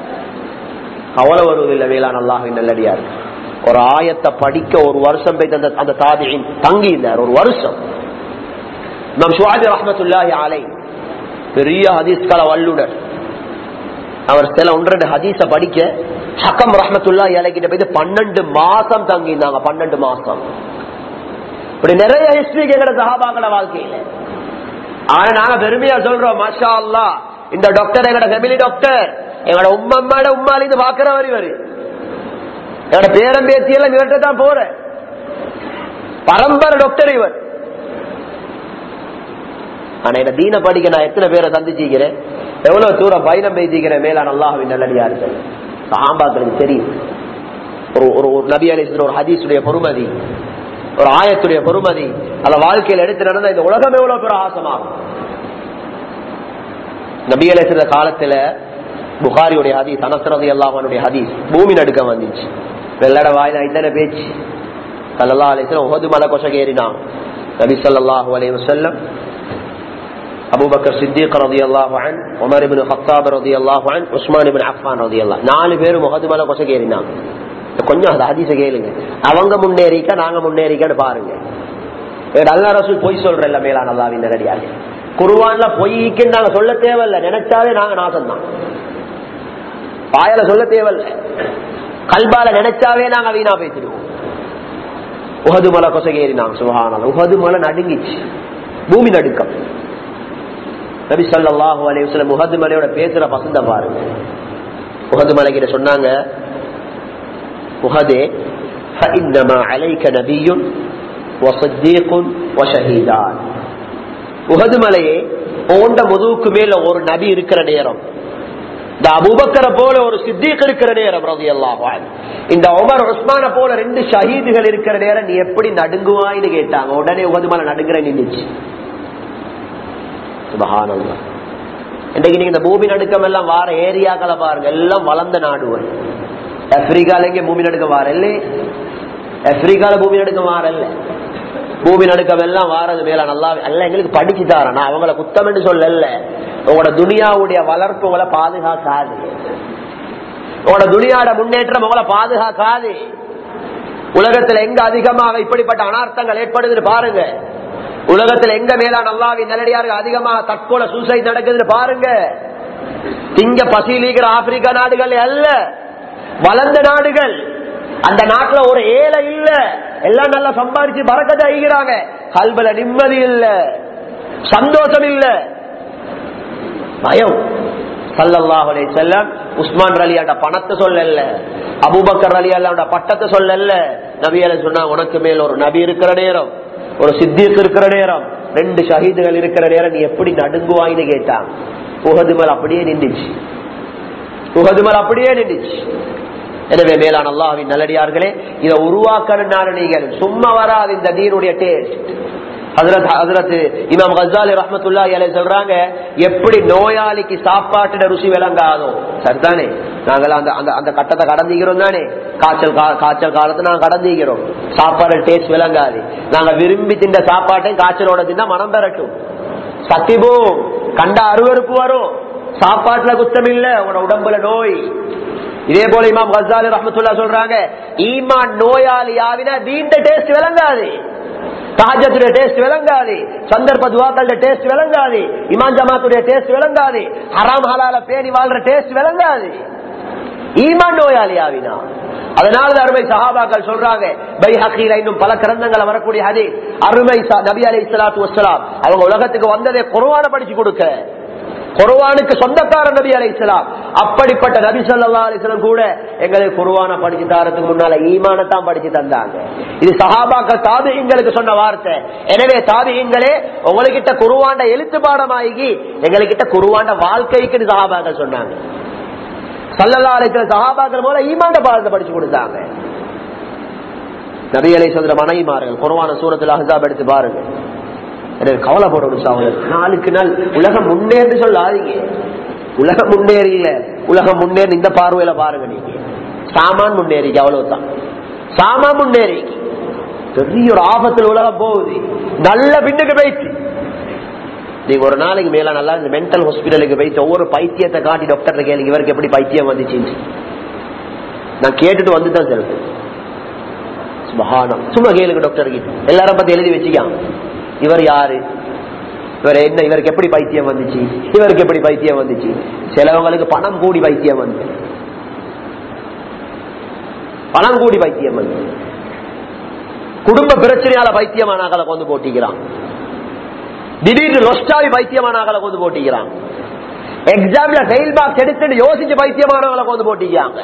S1: கவலை வருவதில்லை வேளாண் அல்லாஹின் நல்லடியார் ஒரு ஆயத்தை படிக்க ஒரு வருஷம் போய் அந்த அந்த தாதியின் தங்கி இருந்தார் ஒரு வருஷம் நம் சுவாஜி ரஹமத்துல்லாஹி ஆலை பெரிய ஹதீஸ்கால வல்லுனர் அவர் சில ஒன்றரை ஹதீஸ படிக்க ஹக்கம் ரஹமத்துல்லா இலைக்கிட்ட போய் பன்னெண்டு மாசம் தங்கி இருந்தாங்க பன்னெண்டு மாசம் இப்படி நிறைய ஹிஸ்டரி கேட்கிற சகாபாக்கள வாழ்க்கையில ஆனா நாங்க பெருமையா சொல்றோம் மாஷா அல்லா இந்த டாக்டர் எங்கட ஃபேமிலி டாக்டர் எங்கட உம்மம்மாட உம்மால இது பாக்குறவர் இவரு எங்கட பேரம் பேத்தி எல்லாம் இவர்கிட்ட தான் போற பரம்பரை டாக்டர் இவர் ஆனா என்ன தீன படிக்க நான் எத்தனை பேரை சந்திச்சுக்கிறேன் எவ்வளவு தூரம் பயணம் பேசிக்கிறேன் மேலான அல்லாஹின் நல்லடியா இருக்கு சாம்பாக்களுக்கு தெரியும் ஒரு ஒரு ஒரு நபி அலி ஒரு ஹதீஸுடைய பொறுமதி ஒரு ஆயத்துடைய பொறுமதி அந்த வாழ்க்கையில் எடுத்து நடந்த இந்த உலகம் எவ்வளவு பிரகாசமாகும் நபி அலிசுற காலத்துல புகாரியுடைய ஹதீஸ் அனசரதி அல்லாஹனுடைய ஹதீஸ் பூமி நடுக்க வந்துச்சு வெள்ளட வாயில இத்தனை பேச்சு சல்லா அலிஸ்லாம் ஒஹது மலை கொசக ஏறினான் நபி சல்லாஹூ அலைய வசல்லம் அபூபக்கர் சித்திக் ரதியல்லாஹு அன் உமர் இப்னு ஹத்தாப் ரதியல்லாஹு அன் உஸ்மான் இப்னு அஃபான் ரதியல்லாஹ் நாலு பேர் முகது மேல கொசகேறினாங்க கொஞ்சம் அது ஹதீஸ கேளுங்க அவங்க முன்னேறிக்க நாங்க முன்னேறிக்கன்னு பாருங்க அல்லா ரசூல் பொய் சொல்ற இல்ல மேலான அல்லாவின் நேரடியாக குருவான்ல பொய்க்கு நாங்க சொல்ல தேவையில்ல நினைச்சாவே நாங்க நாசம் தான் வாயில சொல்ல தேவையில்ல கல்பால நினைச்சாவே நாங்க வீணா பேசிடுவோம் உகது மலை கொசகேறினாங்க சுகானம் உகது மலை நடுங்கிச்சு பூமி நடுக்கம் நபி சொல்லாஹு அலையம் உகது மலையோட பேசுற பசந்த பாருங்க உகது மலைகிட்ட சொன்னாங்க உகதே فإنما عليك نبي وصديق وشهيدان உகது மலையே போன்ற முதுவுக்கு மேல ஒரு நபி இருக்கிற நேரம் இந்த அபுபக்கரை போல ஒரு சித்திக் இருக்கிற நேரம் ரவி அல்லாஹான் இந்த உமர் உஸ்மான போல ரெண்டு ஷஹீதுகள் இருக்கிற நேரம் நீ எப்படி நடுங்குவாயின்னு கேட்டாங்க உடனே உகது மலை நடுங்கிற நின்றுச்சு சுபஹானல்லா இன்னைக்கு நீங்க இந்த பூமி நடுக்கம் எல்லாம் வார ஏரியாக்களை பாருங்க எல்லாம் வளர்ந்த நாடுகள் ஆப்பிரிக்கால எங்க பூமி நடுக்கம் வாரல்ல ஆப்பிரிக்கால பூமி நடுக்கம் வாரல்ல பூமி நடுக்கம் எல்லாம் வாரது மேல நல்லா அல்ல எங்களுக்கு படிச்சு தாரேன் நான் அவங்கள குத்தம் சொல்லல உங்களோட துனியாவுடைய வளர்ப்பு உங்களை பாதுகாக்காது உங்களோட துனியாவோட முன்னேற்றம் உங்களை பாதுகாக்காது உலகத்துல எங்க அதிகமாக இப்படிப்பட்ட அனார்த்தங்கள் ஏற்படுதுன்னு பாருங்க உலகத்துல எங்க மேலான அல்லாவின் நல்லடியார்கள் அதிகமாக தற்கொலை சூசைட் நடக்குதுன்னு பாருங்க திங்க பசிலீகிற ஆப்பிரிக்கா நாடுகள் அல்ல வளர்ந்த நாடுகள் அந்த நாட்டுல ஒரு ஏழை இல்ல எல்லாம் நல்லா சம்பாதிச்சு பறக்கத்தை ஐகிறாங்க கல்பல நிம்மதி இல்ல சந்தோஷம் இல்ல பயம் சல்லல்லாஹுலே செல்லம் உஸ்மான் ரலியாண்ட பணத்தை சொல்லல அபுபக்கர் ரலியாண்ட பட்டத்தை சொல்லல நபியால சொன்னா உனக்கு மேல் ஒரு நபி இருக்கிற நேரம் ஒரு சித்திக்கு இருக்கிற நேரம் ரெண்டு ஷஹீதுகள் இருக்கிற நேரம் நீ எப்படி நடுங்குவாயின்னு கேட்டான் உகதுமல் அப்படியே நின்றுச்சு உகதுமல் அப்படியே நின்றுச்சு எனவே மேலான அல்லாஹின் நல்லடியார்களே இதை உருவாக்கணும்னால நீங்கள் சும்மா வராது இந்த தீனுடைய டேஸ்ட் இமாம் கசாலி ரஹமத்துல்லா சொல்றாங்க எப்படி நோயாளிக்கு சாப்பாட்டுட ருசி விளங்காதோ சரிதானே நாங்கள் அந்த அந்த அந்த கட்டத்தை கடந்திக்கிறோம் தானே காய்ச்சல் காய்ச்சல் காலத்தை நாங்க கடந்திக்கிறோம் சாப்பாடு டேஸ்ட் விளங்காது நாங்க விரும்பி தின்ற சாப்பாட்டையும் காய்ச்சலோட தின்னா மனம் பெறட்டும் சத்திபோம் கண்ட அருவறுப்பு வரும் சாப்பாட்டுல குத்தம் இல்ல உங்களோட உடம்புல நோய் இதே போல இமாம் கசாலி ரஹமத்துல்லா சொல்றாங்க ஈமான் நோயாளி ஆவினா தீண்ட டேஸ்ட் விளங்காது சஹஜத்துடைய டேஸ்ட் விளங்காது சந்தர்ப்ப துவாக்களுடைய டேஸ்ட் விளங்காது இமான் ஜமாத்துடைய டேஸ்ட் விளங்காது ஹராம் ஹலால பேணி வாழ்ற டேஸ்ட் விளங்காது ஈமான் நோயாளி ஆவினா அதனால அருமை சஹாபாக்கள் சொல்றாங்க பை ஹக்கீல இன்னும் பல கிரந்தங்களை வரக்கூடிய ஹதி அருமை நபி அலி இஸ்லாத்து வசலாம் அவங்க உலகத்துக்கு வந்ததே குருவான படிச்சு கொடுக்க குருவானுக்கு சொந்தக்கார நபி அலி இஸ்லாம் அப்படிப்பட்ட நபி சொல்லா அலிஸ்லாம் கூட எங்களுக்கு குருவான படிச்சு தரத்துக்கு முன்னால ஈமானத்தான் படிச்சு தந்தாங்க இது சஹாபாக்கள் தாபியங்களுக்கு சொன்ன வார்த்தை எனவே தாபியங்களே உங்ககிட்ட குருவாண்ட எழுத்து பாடமாகி எங்ககிட்ட குருவாண்ட வாழ்க்கைக்கு சஹாபாக்கள் சொன்னாங்க சல்லல்லா அலிஸ்ல சஹாபாக்கள் போல ஈமாண்ட பாடத்தை படிச்சு கொடுத்தாங்க நபி அலை சொல்ற மனைவிமார்கள் குருவான சூரத்தில் அஹாப் எடுத்து பாருங்க கவலைப்படணும் சாவலர் நாளுக்கு நாள் உலகம் முன்னேறி சொல்லாதீங்க உலகம் முன்னேறி இல்ல உலகம் முன்னேறி இந்த பார்வையில பாருங்க நீங்க சாமான் முன்னேறிக்கு அவ்வளவுதான் சாமான் முன்னேறி பெரிய ஒரு ஆபத்தில் உலகம் போகுது நல்ல பின்னுக்கு போயிடுச்சு நீங்க ஒரு நாளைக்கு மேல நல்லா இந்த மென்டல் ஹாஸ்பிட்டலுக்கு போயிட்டு ஒவ்வொரு பைத்தியத்தை காட்டி டாக்டர் கேளுங்க இவருக்கு எப்படி பைத்தியம் வந்துச்சு நான் கேட்டுட்டு வந்துதான் சொல்றேன் சுபஹானம் சும்மா கேளுங்க டாக்டர் கிட்ட எல்லாரும் பத்தி எழுதி வச்சுக்கான் இவர் யாரு இவர் என்ன இவருக்கு எப்படி பைத்தியம் வந்துச்சு இவருக்கு எப்படி பைத்தியம் வந்துச்சு சிலவங்களுக்கு பணம் கூடி பைத்தியம் வந்து பணம் கூடி பைத்தியம் வந்து குடும்ப பிரச்சனையால பைத்தியமானாக்களை கொண்டு போட்டிக்கிறான் திடீர்னு லொஸ்டாவி பைத்தியமானாக்களை கொண்டு போட்டிக்கிறான் எக்ஸாம்ல ஃபெயில் பாக்ஸ் எடுத்துட்டு யோசிச்சு பைத்தியமானவங்களை கொண்டு போட்டிக்கிறாங்க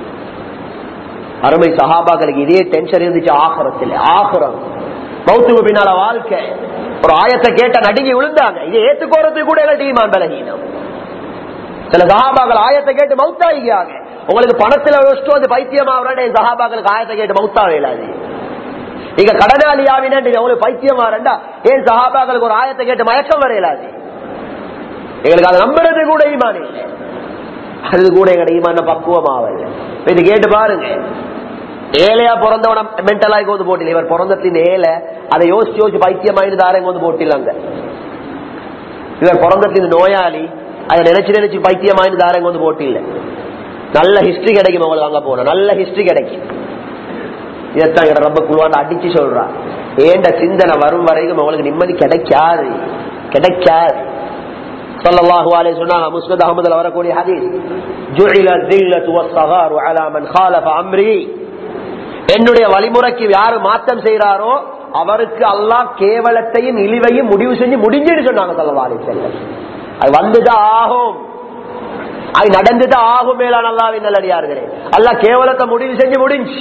S1: அருமை சகாபாக்களுக்கு இதே டென்ஷன் இருந்துச்சு ஆகரத்தில் ஆகரம் மௌத்துக்கு பின்னால வாழ்க்கை ஒரு ஆயத்தை கேட்ட நடுங்கி விழுந்தாங்க இதை ஏத்துக்கோறதுக்கு கூட எங்க டீமான் பலகீனம் சில சகாபாக்கள் ஆயத்தை கேட்டு மவுத்தாயிக்காங்க உங்களுக்கு பணத்துல யோசிச்சு வந்து பைத்தியமாவராட என் சகாபாக்களுக்கு ஆயத்தை கேட்டு மவுத்தா வேலாது நீங்க கடனாளி ஆவினா உங்களுக்கு பைத்தியம் வரண்டா ஏன் சகாபாக்களுக்கு ஒரு ஆயத்தை கேட்டு மயக்கம் வரையலாது எங்களுக்கு அதை நம்புறது கூட ஈமான் இல்லை அது கூட எங்க ஈமான பக்குவமாவல்ல இது கேட்டு பாருங்க ஏழையா பிறந்தவன மென்டலாகி வந்து போட்டில இவர் பிறந்தத்தின் ஏழை அதை யோசிச்சு யோசிச்சு பைத்தியமாயிட்டு தாரங்க வந்து போட்டிலாங்க இவர் பிறந்ததுக்கு நோயாளி அதை நினைச்சு நினைச்சு பைத்தியமாயின்னு தாரங்க வந்து போட்டு இல்ல நல்ல ஹிஸ்டரி கிடைக்கும் உங்களுக்கு அங்க போன நல்ல ஹிஸ்டரி கிடைக்கும் இதைத்தான் எங்க ரொம்ப குழுவாண்டு அடிச்சு சொல்றா ஏண்ட சிந்தனை வரும் வரைக்கும் உங்களுக்கு நிம்மதி கிடைக்காது கிடைக்காது ஸல்லல்லாஹு அலைஹி சொன்னாங்க முஸ்னத் அஹமதுல வரக்கூடிய ஹதீஸ் ஜுஇல الذِّلَّةُ وَالصَّغَارُ عَلَى مَنْ خَالَفَ أَمْرِي என்னுடைய வழிமுறைக்கு யாரு மாற்றம் செய்யறாரோ அவருக்கு அல்லாஹ் கேவலத்தையும் இழிவையும் முடிவு செஞ்சு முடிஞ்சுன்னு சொன்னாங்க ஸல்லல்லாஹு அலைஹி வஸல்லம் அது வந்துதான் ஆகும் அது நடந்துதான் ஆகும் மேலான அல்லாவின் நல்லடியார்களே அல்லாஹ் கேவலத்தை முடிவு செஞ்சு முடிஞ்சு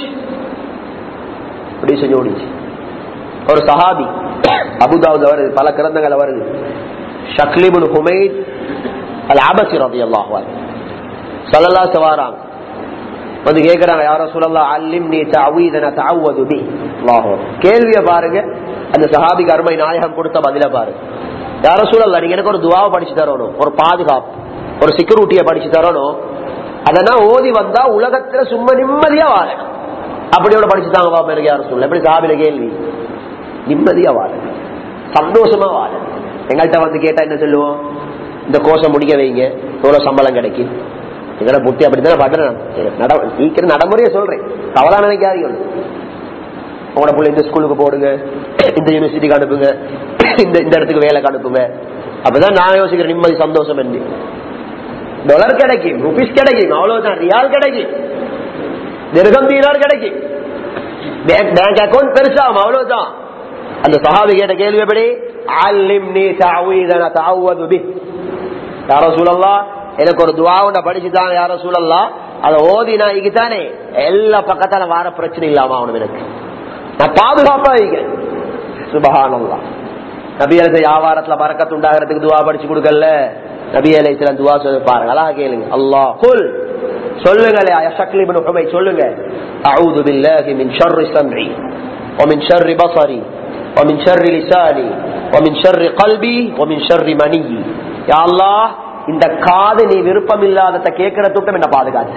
S1: முடிவு செஞ்சு முடிஞ்சு ஒரு சஹாபி அபுதாவுல வருது பல கிரந்தங்கள் வருது ஷக்லிபுல் ஹுமைத் அல் ஆபசி ரபி அல்லாஹ் சல்லல்லா சவாராங்க வந்து கேக்குறாங்க யாரோ சொல்லலாம் அல்லிம் நீ தவீதன தவது பி அல்லாஹ் கேள்விய பாருங்க அந்த சஹாபிக்கு அருமை நாயகம் கொடுத்த பதில பாருங்க யாரோ சொல்லல நீங்க எனக்கு ஒரு துவாவை படிச்சு தரணும் ஒரு பாதுகாப்பு ஒரு செக்யூரிட்டியை படிச்சு தரணும் அதெல்லாம் ஓதி வந்தா உலகத்துல சும்மா நிம்மதியா வாழணும் அப்படியோட படிச்சுட்டாங்க பாப்பா எனக்கு யாரும் சொல்ல எப்படி சாபில கேள்வி நிம்மதியா வாழணும் சந்தோஷமா வாழணும் எங்கள்கிட்ட வந்து கேட்டா என்ன சொல்லுவோம் இந்த கோஷம் முடிக்க வைங்க எவ்வளவு சம்பளம் கிடைக்கும் எங்கட புத்தி அப்படித்தானே பண்றேன் ஈக்கிற நடைமுறையை சொல்றேன் தவறா நினைக்காதீங்க உங்களோட பிள்ளை இந்த ஸ்கூலுக்கு போடுங்க இந்த யூனிவர்சிட்டிக்கு அனுப்புங்க இந்த இந்த இடத்துக்கு வேலைக்கு அனுப்புங்க அப்பதான் நான் யோசிக்கிறேன் நிம்மதி சந்தோஷம் என்று டாலர் கிடைக்கும் ருபீஸ் கிடைக்கும் அவ்வளவுதான் ரியால் கிடைக்கும் நிருகம் தீனார் கிடைக்கும் பேங்க் அக்கௌண்ட் பெருசாகும் அவ்வளவுதான் அந்த சஹாபி கேட்ட கேள்வி எப்படி அல்லிம்னி தஅவீதன தஅவது பி யாரோ சூழல்லா எனக்கு ஒரு துவாவுண்ட படிச்சுதான் யாரோ சூழல்லா அதை ஓதி நான் இங்கதானே எல்லா பக்கத்தால வார பிரச்சனை இல்லாம அவனு எனக்கு நான் பாதுகாப்பா வைக்க சுபஹானல்லா நபி அலை வியாபாரத்துல பறக்கத்து உண்டாகிறதுக்கு துவா படிச்சு கொடுக்கல நபி அலை சில துவா சொல்லி பாருங்க அழகா கேளுங்க அல்லாஹ் குல் சொல்லுங்களே ஷக்லி பின் ஹுமை சொல்லுங்க அஊது பில்லாஹி மின் ஷர்ரி சம்இ ومن شر بصري ومن شر لساني ومن شر قلبي ومن شر مني يا الله இந்த காது நீ விருப்பம் இல்லாதத கேட்கிற துட்டம் என்ன பாதுகாத்து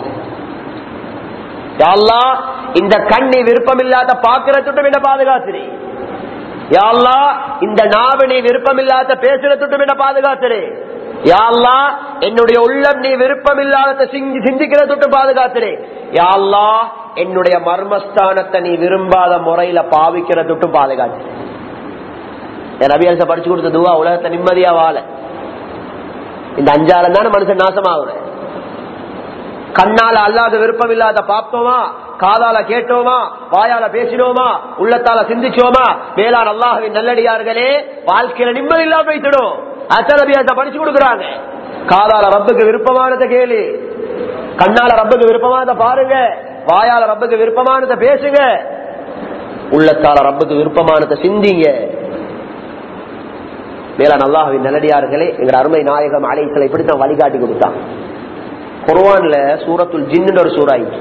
S1: யா அல்லாஹ் இந்த கண் நீ விருப்பம் இல்லாத பாக்குற துட்டம் என்ன பாதுகாத்துறே யா அல்லாஹ் இந்த நாவு நீ விருப்பம் இல்லாத பேசுற துட்டம் என்ன பாதுகாத்துறே யா அல்லாஹ் என்னுடைய உள்ளம் நீ விருப்பம் இல்லாத சிந்திக்கிற தொட்டு பாதுகாத்துறே யா அல்லாஹ் என்னுடைய மர்மஸ்தானத்தை நீ விரும்பாத முறையில பாவிக்கிற தொட்டு பாதுகாத்து என் நபியரச படிச்சு கொடுத்த துவா உலகத்தை நிம்மதியா வாழ இந்த அஞ்சாலம் தானே மனுஷன் நாசமாகுற கண்ணால அல்லாத விருப்பம் இல்லாத பார்த்தோமா காதால கேட்டோமா வாயால பேசினோமா உள்ளத்தால சிந்திச்சோமா மேலான அல்லாஹவின் நல்லடியார்களே வாழ்க்கையில நிம்மதி இல்லாம வைத்திடும் அச்சரபியாச படிச்சு கொடுக்குறாங்க காதால ரப்புக்கு விருப்பமானதை கேளு கண்ணால ரப்புக்கு விருப்பமானதை பாருங்க வாயால ரப்புக்கு விருப்பமானதை பேசுங்க உள்ளத்தால ரப்புக்கு விருப்பமானதை சிந்திங்க மேலான அல்லாஹுவின் நல்லடியார்களே எங்க அருமை நாயகம் அலைசலை இப்படித்தான் வழிகாட்டி கொடுத்தான் குர்வான்ல சூரத்துல் ஜின்னு ஒரு சூறாயிச்சு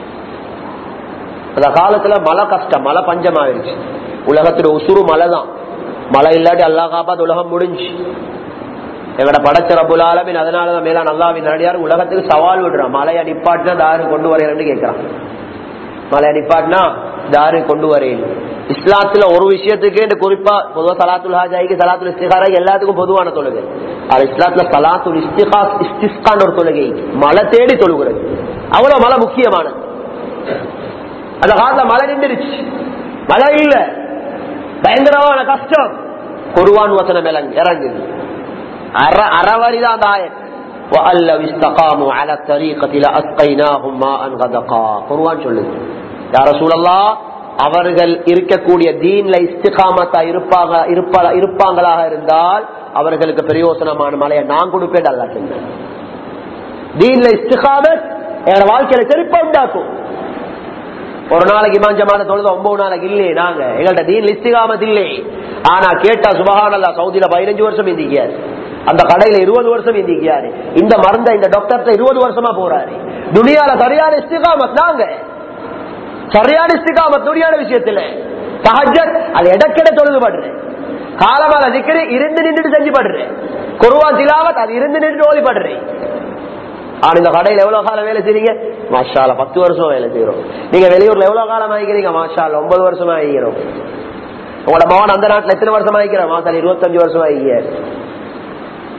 S1: அந்த காலத்துல மழை கஷ்டம் மழை பஞ்சமாயிருச்சு உலகத்துல உசுறு மழை தான் மழை இல்லாட்டி அல்லா காப்பாத்து உலகம் முடிஞ்சு எங்கட படைச்ச ரபுல் ஆலமின் அதனாலதான் மேலா நல்லாவின் நடிகார் உலகத்துக்கு சவால் விடுறான் மழையை நிப்பாட்டினா தாரு கொண்டு வரையலன்னு கேட்கிறான் மழையை நிப்பாட்டினா தாரு கொண்டு வரையில் இஸ்லாத்துல ஒரு விஷயத்துக்கு இந்த குறிப்பா பொதுவா சலாத்துல் ஹாஜாய்க்கு சலாத்துல் இஸ்திகாரா எல்லாத்துக்கும் பொதுவான தொழுகை அது இஸ்லாத்துல சலாத்துல் இஸ்திகா இஸ்திஸ்கான் ஒரு தொழுகை மழை தேடி தொழுகிறது அவ்வளவு மழை முக்கியமானது அந்த காலத்துல மழை நின்றுச்சு மழை இல்ல பயங்கரமான கஷ்டம் குருவான் வசனம் இறங்குது அற அறவரிதான் அந்த ஆயத் وَأَلَّوْ اسْتَقَامُوا عَلَى الطَّرِيقَةِ لَأَسْقَيْنَاهُمْ مَاءً غَدَقًا குர்ஆன் சொல்லுது யா ரசூலல்லாஹ் அவர்கள் இருக்கக்கூடிய தீன்ல இஸ்திகாமத்தா இருப்பாங்க இருப்பா- இருப்பாங்களாக இருந்தால் அவர்களுக்கு பிரயோசனமான மலையை நான் கொடுப்பேன் அல்லா சொன்னேன் தீன்ல இஸ்திகாமத் எங்க வாழ்க்கையில செழிப்பா உண்டாக்கும் ஒரு நாளைக்கு இமாஞ்சமான தொழுது ஒன்பது நாளைக்கு இல்லையே நாங்க எங்கள்ட்ட தீன் இஸ்திகாமத் இல்லை ஆனா கேட்டா சுபஹானல்லா சவுதியில பதினஞ்சு வருஷம் இந்திக்காரு அந்த கடையில இருபது வருஷம் இந்திக்காரு இந்த மருந்த இந்த டாக்டர் இருபது வருஷமா போறாரு துனியால சரியான இஸ்திகாமத் நாங்க சரியான இஸ்திகாமத் துனியான விஷயத்துல சஹஜத் அது இடக்கிட தொழுது படுறேன் காலமாக திக்கிற இருந்து நின்று செஞ்சு படுறேன் குருவான் திலாவத் அது இருந்து நின்று ஓதி படுறேன் ஆனா இந்த கடையில எவ்வளவு காலம் வேலை செய்றீங்க மாஷால பத்து வருஷம் வேலை செய்யறோம் நீங்க வெளியூர்ல எவ்வளவு காலம் ஆகிக்கிறீங்க மாஷால ஒன்பது வருஷமா ஆகிக்கிறோம் உங்களோட மகன் அந்த நாட்டுல எத்தனை வருஷம் ஆகிக்கிற மாசால இருபத்தஞ்சு வருஷம் ஆகிக்க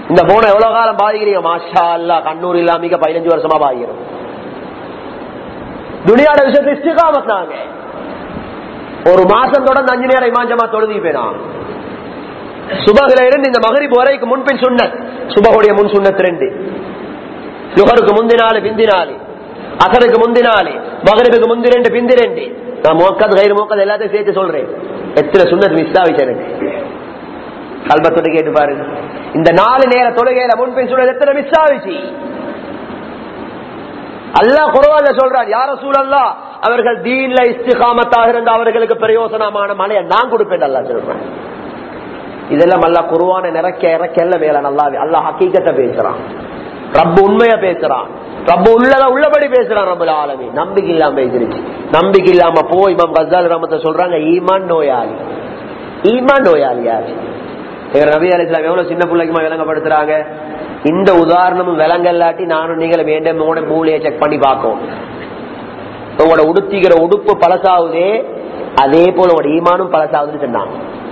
S1: இந்த போனை எவ்வளவு காலம் பாதிக்கிறீங்க மாஷா அல்லா கண்ணூர் இல்லாம பதினஞ்சு வருஷமா பாதிக்கிறோம் துணியாட விஷயத்துல இஸ்டிகாமத் நாங்க ஒரு மாசம் தொடர்ந்து அஞ்சு நேரம் இமாஞ்சமா தொழுதி போயிடும் சுபகுல இருந்து இந்த மகரிப் வரைக்கும் முன்பின் சுண்ணத் சுபகுடைய முன் சுண்ணத் ரெண்டு யுகருக்கு முந்தினாலு பிந்தினாலு அசருக்கு முந்தினாலு மகரிபுக்கு முந்தி ரெண்டு பிந்தி ரெண்டு நான் மோக்கத் கயிறு மோக்கத் எல்லாத்தையும் சேர்த்து சொல்றேன் எத்தனை சுண்ணத் மிஸ் ஆகிச்சு எனக்கு கல்பத்தோட கேட்டு பாருங்க இந்த நாலு நேர தொழுகையில முன்பின் சுண்ணத் எத்தனை மிஸ் ஆகிச்சு அல்லாஹ் குரவால சொல்றார் யார சூழல்லா அவர்கள் தீன்ல இஸ்திகாமத்தாக இருந்த அவர்களுக்கு பிரயோசனமான மலையை நான் கொடுப்பேன் அல்லா சொல்றேன் இதெல்லாம் அல்லா குருவான நிறக்க இறக்க எல்லாம் மேல நல்லா அல்லா ஹக்கீக்கத்தை பேசுறான் ரப்பு உண்மைய பேசுறான் ரப்பு உள்ளத உள்ளபடி பேசுறான் ரபுல் ஆலமி நம்பிக்கை இல்லாம பேசிருச்சு நம்பிக்கை இல்லாம போய் இமாம் கசால் ரமத்தை சொல்றாங்க ஈமான் நோயாளி ஈமான் நோயாளி யாரு நபி அலிஸ்லாம் எவ்வளவு சின்ன பிள்ளைக்குமா விளங்கப்படுத்துறாங்க இந்த உதாரணமும் விலங்கல்லாட்டி நானும் நீங்களும் வேண்டாம் உங்களோட மூளையை செக் பண்ணி பார்க்கும் உங்களோட உடுத்திக்கிற உடுப்பு பழசாவுதே அதே போல உங்களோட ஈமானும் பழசாகுதுன்னு சொன்னாங்க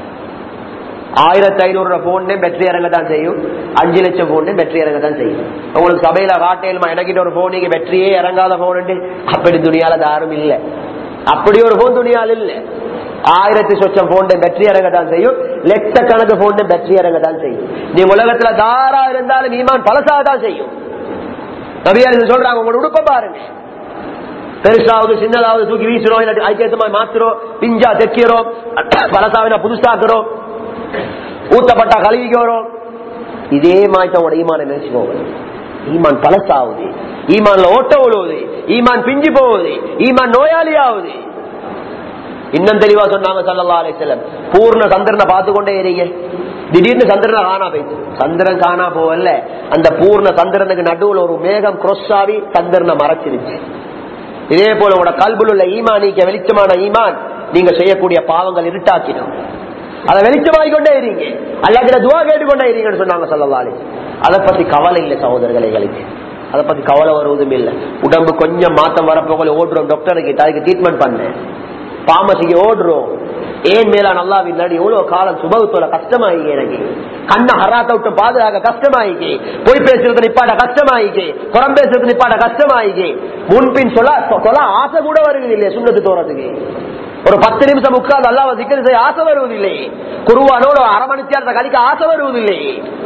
S1: ஆயிரத்தி ஐநூறு போன் பேட்டரி இறங்க தான் செய்யும் அஞ்சு லட்சம் போன் பேட்டரி இறங்க தான் செய்யும் உங்களுக்கு சபையில காட்டையிலுமா எனக்கிட்ட ஒரு போன் நீங்க பேட்டரியே இறங்காத போன் அப்படி துணியால தாரும் இல்ல அப்படி ஒரு போன் துணியால் இல்ல ஆயிரத்தி சொச்சம் போன் பேட்டரி இறங்க தான் செய்யும் லட்சக்கணக்கு போன் பேட்டரி இறங்க தான் செய்யும் நீ உலகத்துல தாரா இருந்தாலும் ஈமான் பழசாக தான் செய்யும் நபியார் சொல்றாங்க உங்களோட உடுப்ப பாருங்க பெருசாவது சின்னதாவது தூக்கி வீசுறோம் இல்லாட்டி ஐக்கியத்தமா மாத்துறோம் பிஞ்சா தைக்கிறோம் பழசாவினா புதுசாக்குறோம் ஊத்தப்பட்டா கழுவிக்கு வரும் இதே மாதிரி உங்களோட ஈமான நினைச்சு போகுது ஈமான் பழசாகுது ஈமான்ல ஓட்ட விழுவுது ஈமான் பிஞ்சு போகுது ஈமான் நோயாளி ஆகுது இன்னும் தெளிவா சொன்னாங்க சல்லா அலிசல்லம் பூர்ண சந்திரனை பார்த்து கொண்டே இருங்க திடீர்னு சந்திரனை காணா போயிடுச்சு சந்திரன் காணா போவல்ல அந்த பூர்ண சந்திரனுக்கு நடுவில் ஒரு மேகம் cross ஆகி சந்திரனை மறைச்சிருச்சு இதே போல உங்களோட கல்புல் உள்ள ஈமான் நீங்க வெளிச்சமான ஈமான் நீங்க செய்யக்கூடிய பாவங்கள் இருட்டாக்கிடும் அதை வெளிச்சமாகி கொண்டே இருங்க அல்லாத துவா கேட்டுக்கொண்டே இருங்கன்னு சொன்னாங்க சொல்லலாலே அதை பத்தி கவலை இல்லை சகோதரர்கள் எங்களுக்கு அதை பத்தி கவலை வருவதும் இல்லை உடம்பு கொஞ்சம் மாத்தம் வரப்போக ஓடுறோம் டாக்டர் கிட்ட அதுக்கு ட்ரீட்மெண்ட் பண்ணேன் பாமசிக்கு ஓடுறோம் ஏன் மேலா நல்லா இல்லாடி எவ்வளவு காலம் சுபகத்தோட கஷ்டமாயிக்கு எனக்கு கண்ண ஹராத்த விட்டு பாதுகாக்க கஷ்டமாயிக்கு பொய் பேசுறது நிப்பாட்ட கஷ்டமாயிக்கு புறம் பேசுறது நிப்பாட்ட கஷ்டமாயிக்கு முன்பின் சொல்ல சொல்ல ஆசை கூட வருகிறது இல்லையா சுண்ணத்து தோறதுக்கு ஒரு பத்து நிமிஷம் உட்கார்ந்து அல்லாவ சிக்கல் செய்ய ஆசை வருவதில்லை குருவானோட அரை மணி நேரத்தை கழிக்க ஆசை வருவதில்லை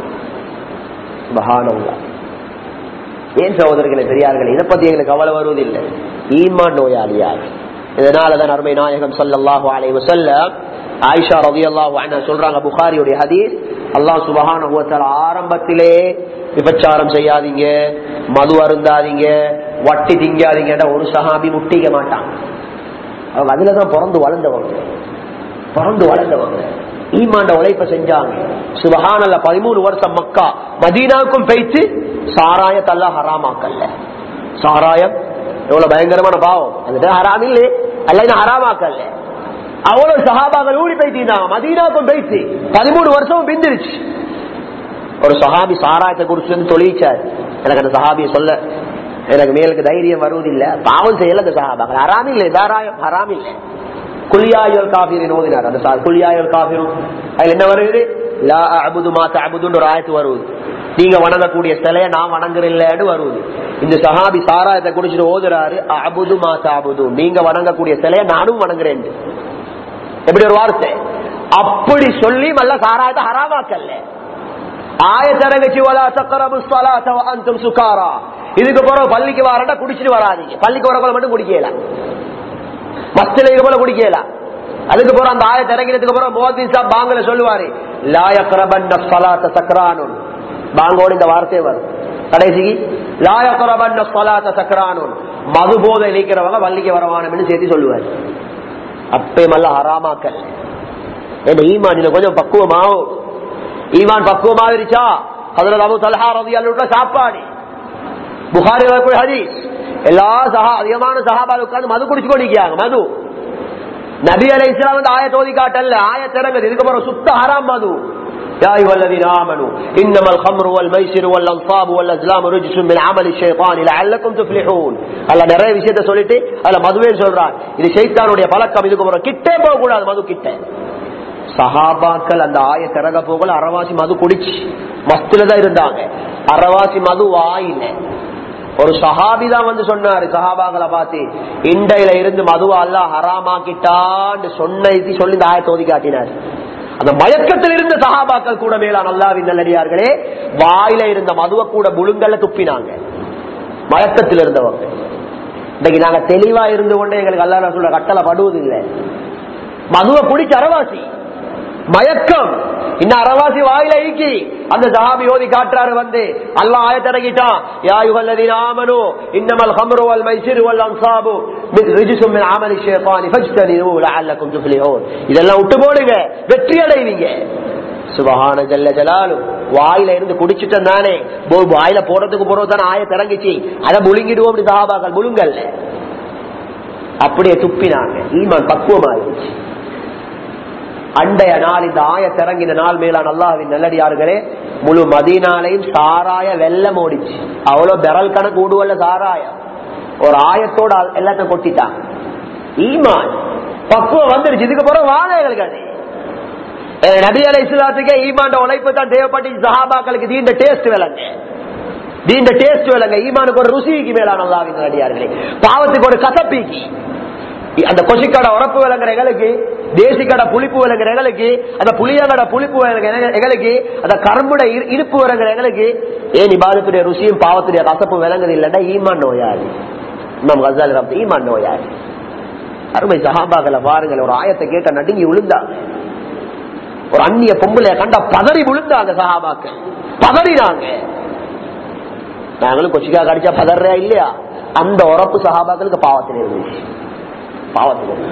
S1: மகானவங்க ஏன் சகோதரர்களை பெரியார்கள் இதை பத்தி எங்களுக்கு கவலை வருவதில்லை ஈமான் நோயாளியார் இதனாலதான் அருமை நாயகம் சல்லாஹு அலை வசல்ல ஆயிஷா ரவி அல்லாஹு சொல்றாங்க புகாரியுடைய ஹதீஸ் அல்லாஹ் சுபஹான ஆரம்பத்திலே விபச்சாரம் செய்யாதீங்க மது அருந்தாதீங்க வட்டி திங்காதீங்க ஒரு சஹாபி முட்டிக்க மாட்டாங்க அவங்க அதுலதான் பிறந்து வளர்ந்தவங்க பிறந்து வளர்ந்தவங்க ஈமாண்ட உழைப்ப செஞ்சாங்க சுபஹானல்ல பதிமூணு வருஷம் மக்கா மதீனாவுக்கும் பேச்சு சாராயத்தல்ல ஹராமாக்கல்ல சாராயம் எவ்வளவு பயங்கரமான பாவம் அது ஹராம் இல்லே அல்ல ஹராமாக்கல்ல அவ்வளவு சஹாபாக்கள் ஊறி போயிட்டீங்க மதீனாவுக்கும் பேச்சு பதிமூணு வருஷம் பிந்திருச்சு ஒரு சஹாபி சாராயத்தை குடிச்சு வந்து தொழிச்சார் எனக்கு அந்த சஹாபியை சொல்ல எனக்கு மேலுக்கு தைரியம் வருவதில்லை பாவம் செய்யல அந்த சஹாபாக்கள் ஹராம் இல்லை தாராயம் ஹராம் இல்லை குளியாயுல் காபீரின் ஓதினார் அந்த குளியாயுல் காபீரும் அதுல என்ன வருது லா அபுது மாத்த அபுதுன்னு ஒரு ஆயத்து வருவது நீங்க வணங்கக்கூடிய சிலைய நான் வணங்குறேன்னு வருவது இந்த சஹாபி சாராயத்தை குடிச்சிட்டு ஓதுறாரு அபுது மாத்த அபுது நீங்க வணங்கக்கூடிய சிலைய நானும் வணங்குறேன் எப்படி ஒரு வார்த்தை அப்படி சொல்லி மல்ல சாராயத்தை ஹராமாக்கல்ல ஆயத்தரங்கச்சி வலா சக்கரபு ஸலாத வ அன்தும் சுகாரா இதுக்கு பிறகு பள்ளிக்கு வரட்டா குடிச்சிட்டு வராதீங்க பள்ளிக்கு வரக்குள்ள மட்டும் குடிக்கலாம் மஸ்தில இது போல குடிக்கலாம் அதுக்கு போற அந்த ஆயத்தை இறங்கிறதுக்கு போற மோதி சாப் பாங்கல சொல்லுவாரு லாயக்கரபண்ட சலாத்த சக்கரானுன் பாங்கோடு இந்த வார்த்தை வரும் கடைசிக்கு லாயக்கரபண்ட சலாத்த சக்கரானுன் மது போதை இணைக்கிறவங்க பள்ளிக்கு வரவானு சேர்த்து சொல்லுவார் அப்பே மல்ல ஹராமாக்கல் என்ன ஈமான் கொஞ்சம் பக்குவமாகும் ஈமான் பக்குவமாயிருச்சா அதுல அபு தல்ஹா ரவி அல்ல சாப்பாடு புகாரி வரக்கூடிய ஹதீஸ் எல்லா சஹா அதிகமான சஹாபால் உட்கார்ந்து மது குடிச்சு கொண்டிருக்காங்க மது நபி அலை இஸ்லாம் வந்து ஆய தோதி காட்டல்ல ஆய திறங்குது இதுக்கு அப்புறம் சுத்த ஹராம் மது يا أيها الذين آمنوا إنما الخمر والميسر والأنصاب والأزلام رجس من عمل الشيطان لعلكم تفلحون அல்ல நிறைய விஷயத்த சொல்லிட்டு அதுல மதுவே சொல்றான் இது சைத்தானுடைய பழக்கம் இதுக்கு அப்புறம் கிட்டே போக கூடாது மது கிட்ட சஹாபாக்கள் அந்த ஆய திறக போகல அரவாசி மது குடிச்சு மஸ்துல தான் இருந்தாங்க அரவாசி மது வாயில ஒரு சஹாபி தான் வந்து சொன்னாரு சஹாபாக்களை பார்த்து இண்டையில இருந்து மதுவா அல்லா ஹராமாக்கிட்டான்னு சொன்ன இது சொல்லி இந்த ஆயத்தை ஓதி காட்டினார் அந்த மயக்கத்தில் இருந்த சஹாபாக்கள் கூட மேலான அல்லாவின் நல்லடியார்களே வாயில இருந்த மதுவை கூட முழுங்கல்ல துப்பினாங்க மயக்கத்தில் இருந்தவங்க இன்னைக்கு நாங்க தெளிவா இருந்து கொண்டே எங்களுக்கு அல்லா சொல்ற கட்டளை படுவது இல்லை மதுவை குடிச்ச அரவாசி மயக்கம் இன்னும் அரவாசி வாயில ஈக்கி அந்த சஹாபி ஓதி காட்டுறாரு வந்து அல்லாஹ் ஆயத்திறங்கிட்டான் யா யுகல்லதீன ஆமனு இன்னமல் ஹம்ரு வல் மைசிரு வல் அன்சாபு மின் ரிஜிசும் மின் அமலி ஷைத்தானி ஃபஜ்தனிபு லஅல்லக்கும் துஃப்லிஹூன் இதெல்லாம் விட்டு போடுங்க வெற்றி அடைவீங்க சுபஹான ஜல்ல ஜலாலு வாயில இருந்து குடிச்சிட்டேன் தானே போ- வாயில போறதுக்கு போறது தானே ஆய திறங்கிச்சு அதை முழுங்கிடுவோம் அப்படி சஹாபாக்கள் முழுங்கல்ல அப்படியே துப்பினாங்க ஈமான் பக்குவமாயிருச்சு அண்டைய நாள் இந்த ஆய திறங்கின நாள் மேலான அல்லாஹ்வின் நல்லடியார்களே முழு மதீனாலையும் சாராய வெள்ளம் ஓடிச்சு அவ்வளவு பெரல் கணக்கு ஊடுவல்ல சாராயம் ஒரு ஆயத்தோட எல்லாத்தையும் கொட்டிட்டாங்க ஈமான் பக்குவம் வந்துருச்சு இதுக்கு பிறகு வாழ எங்களுக்கு அது அஹ் நபி அலை இஸ்லாத்துக்கே ஈமாண்ட உழைப்பு தான் தேவைப்பட்டு சஹாபாக்களுக்கு தீண்ட டேஸ்ட் விளங்க தீண்ட டேஸ்ட் விளங்க ஈமானுக்கு ஒரு ருசிக்கு மேலான அல்லாஹ்வின் நல்லடியார்களே பாவத்துக்கு ஒரு கசப்பிக்கு அந்த கொசிக்கடை உரப்பு விளங்குற எங்களுக்கு தேசிக்கடை புளிப்பு விளங்குற எங்களுக்கு அந்த புளியங்கடை புளிப்பு விளங்குற எங்களுக்கு அந்த கரும்புட இரு- இனிப்பு விளங்குற எங்களுக்கு ஏன் இபாதத்துடைய ருசியும் பாவத்துடைய கசப்பு விளங்குது இல்லைன்னா ஈமான் நோயாளி இமாம் கசாலி ரப் ஈமான் நோயாளி அருமை சஹாபாக்களை பாருங்கள் ஒரு ஆயத்தை கேட்ட நடுங்கி விழுந்தா ஒரு அந்நிய பொம்பளைய கண்ட பதறி விழுந்தாங்க சஹாபாக்கள் பதறினாங்க நாங்களும் கொச்சிக்கா கடிச்சா பதறா இல்லையா அந்த உறப்பு சஹாபாக்களுக்கு பாவத்தில் இருந்துச்சு பாவத்தில்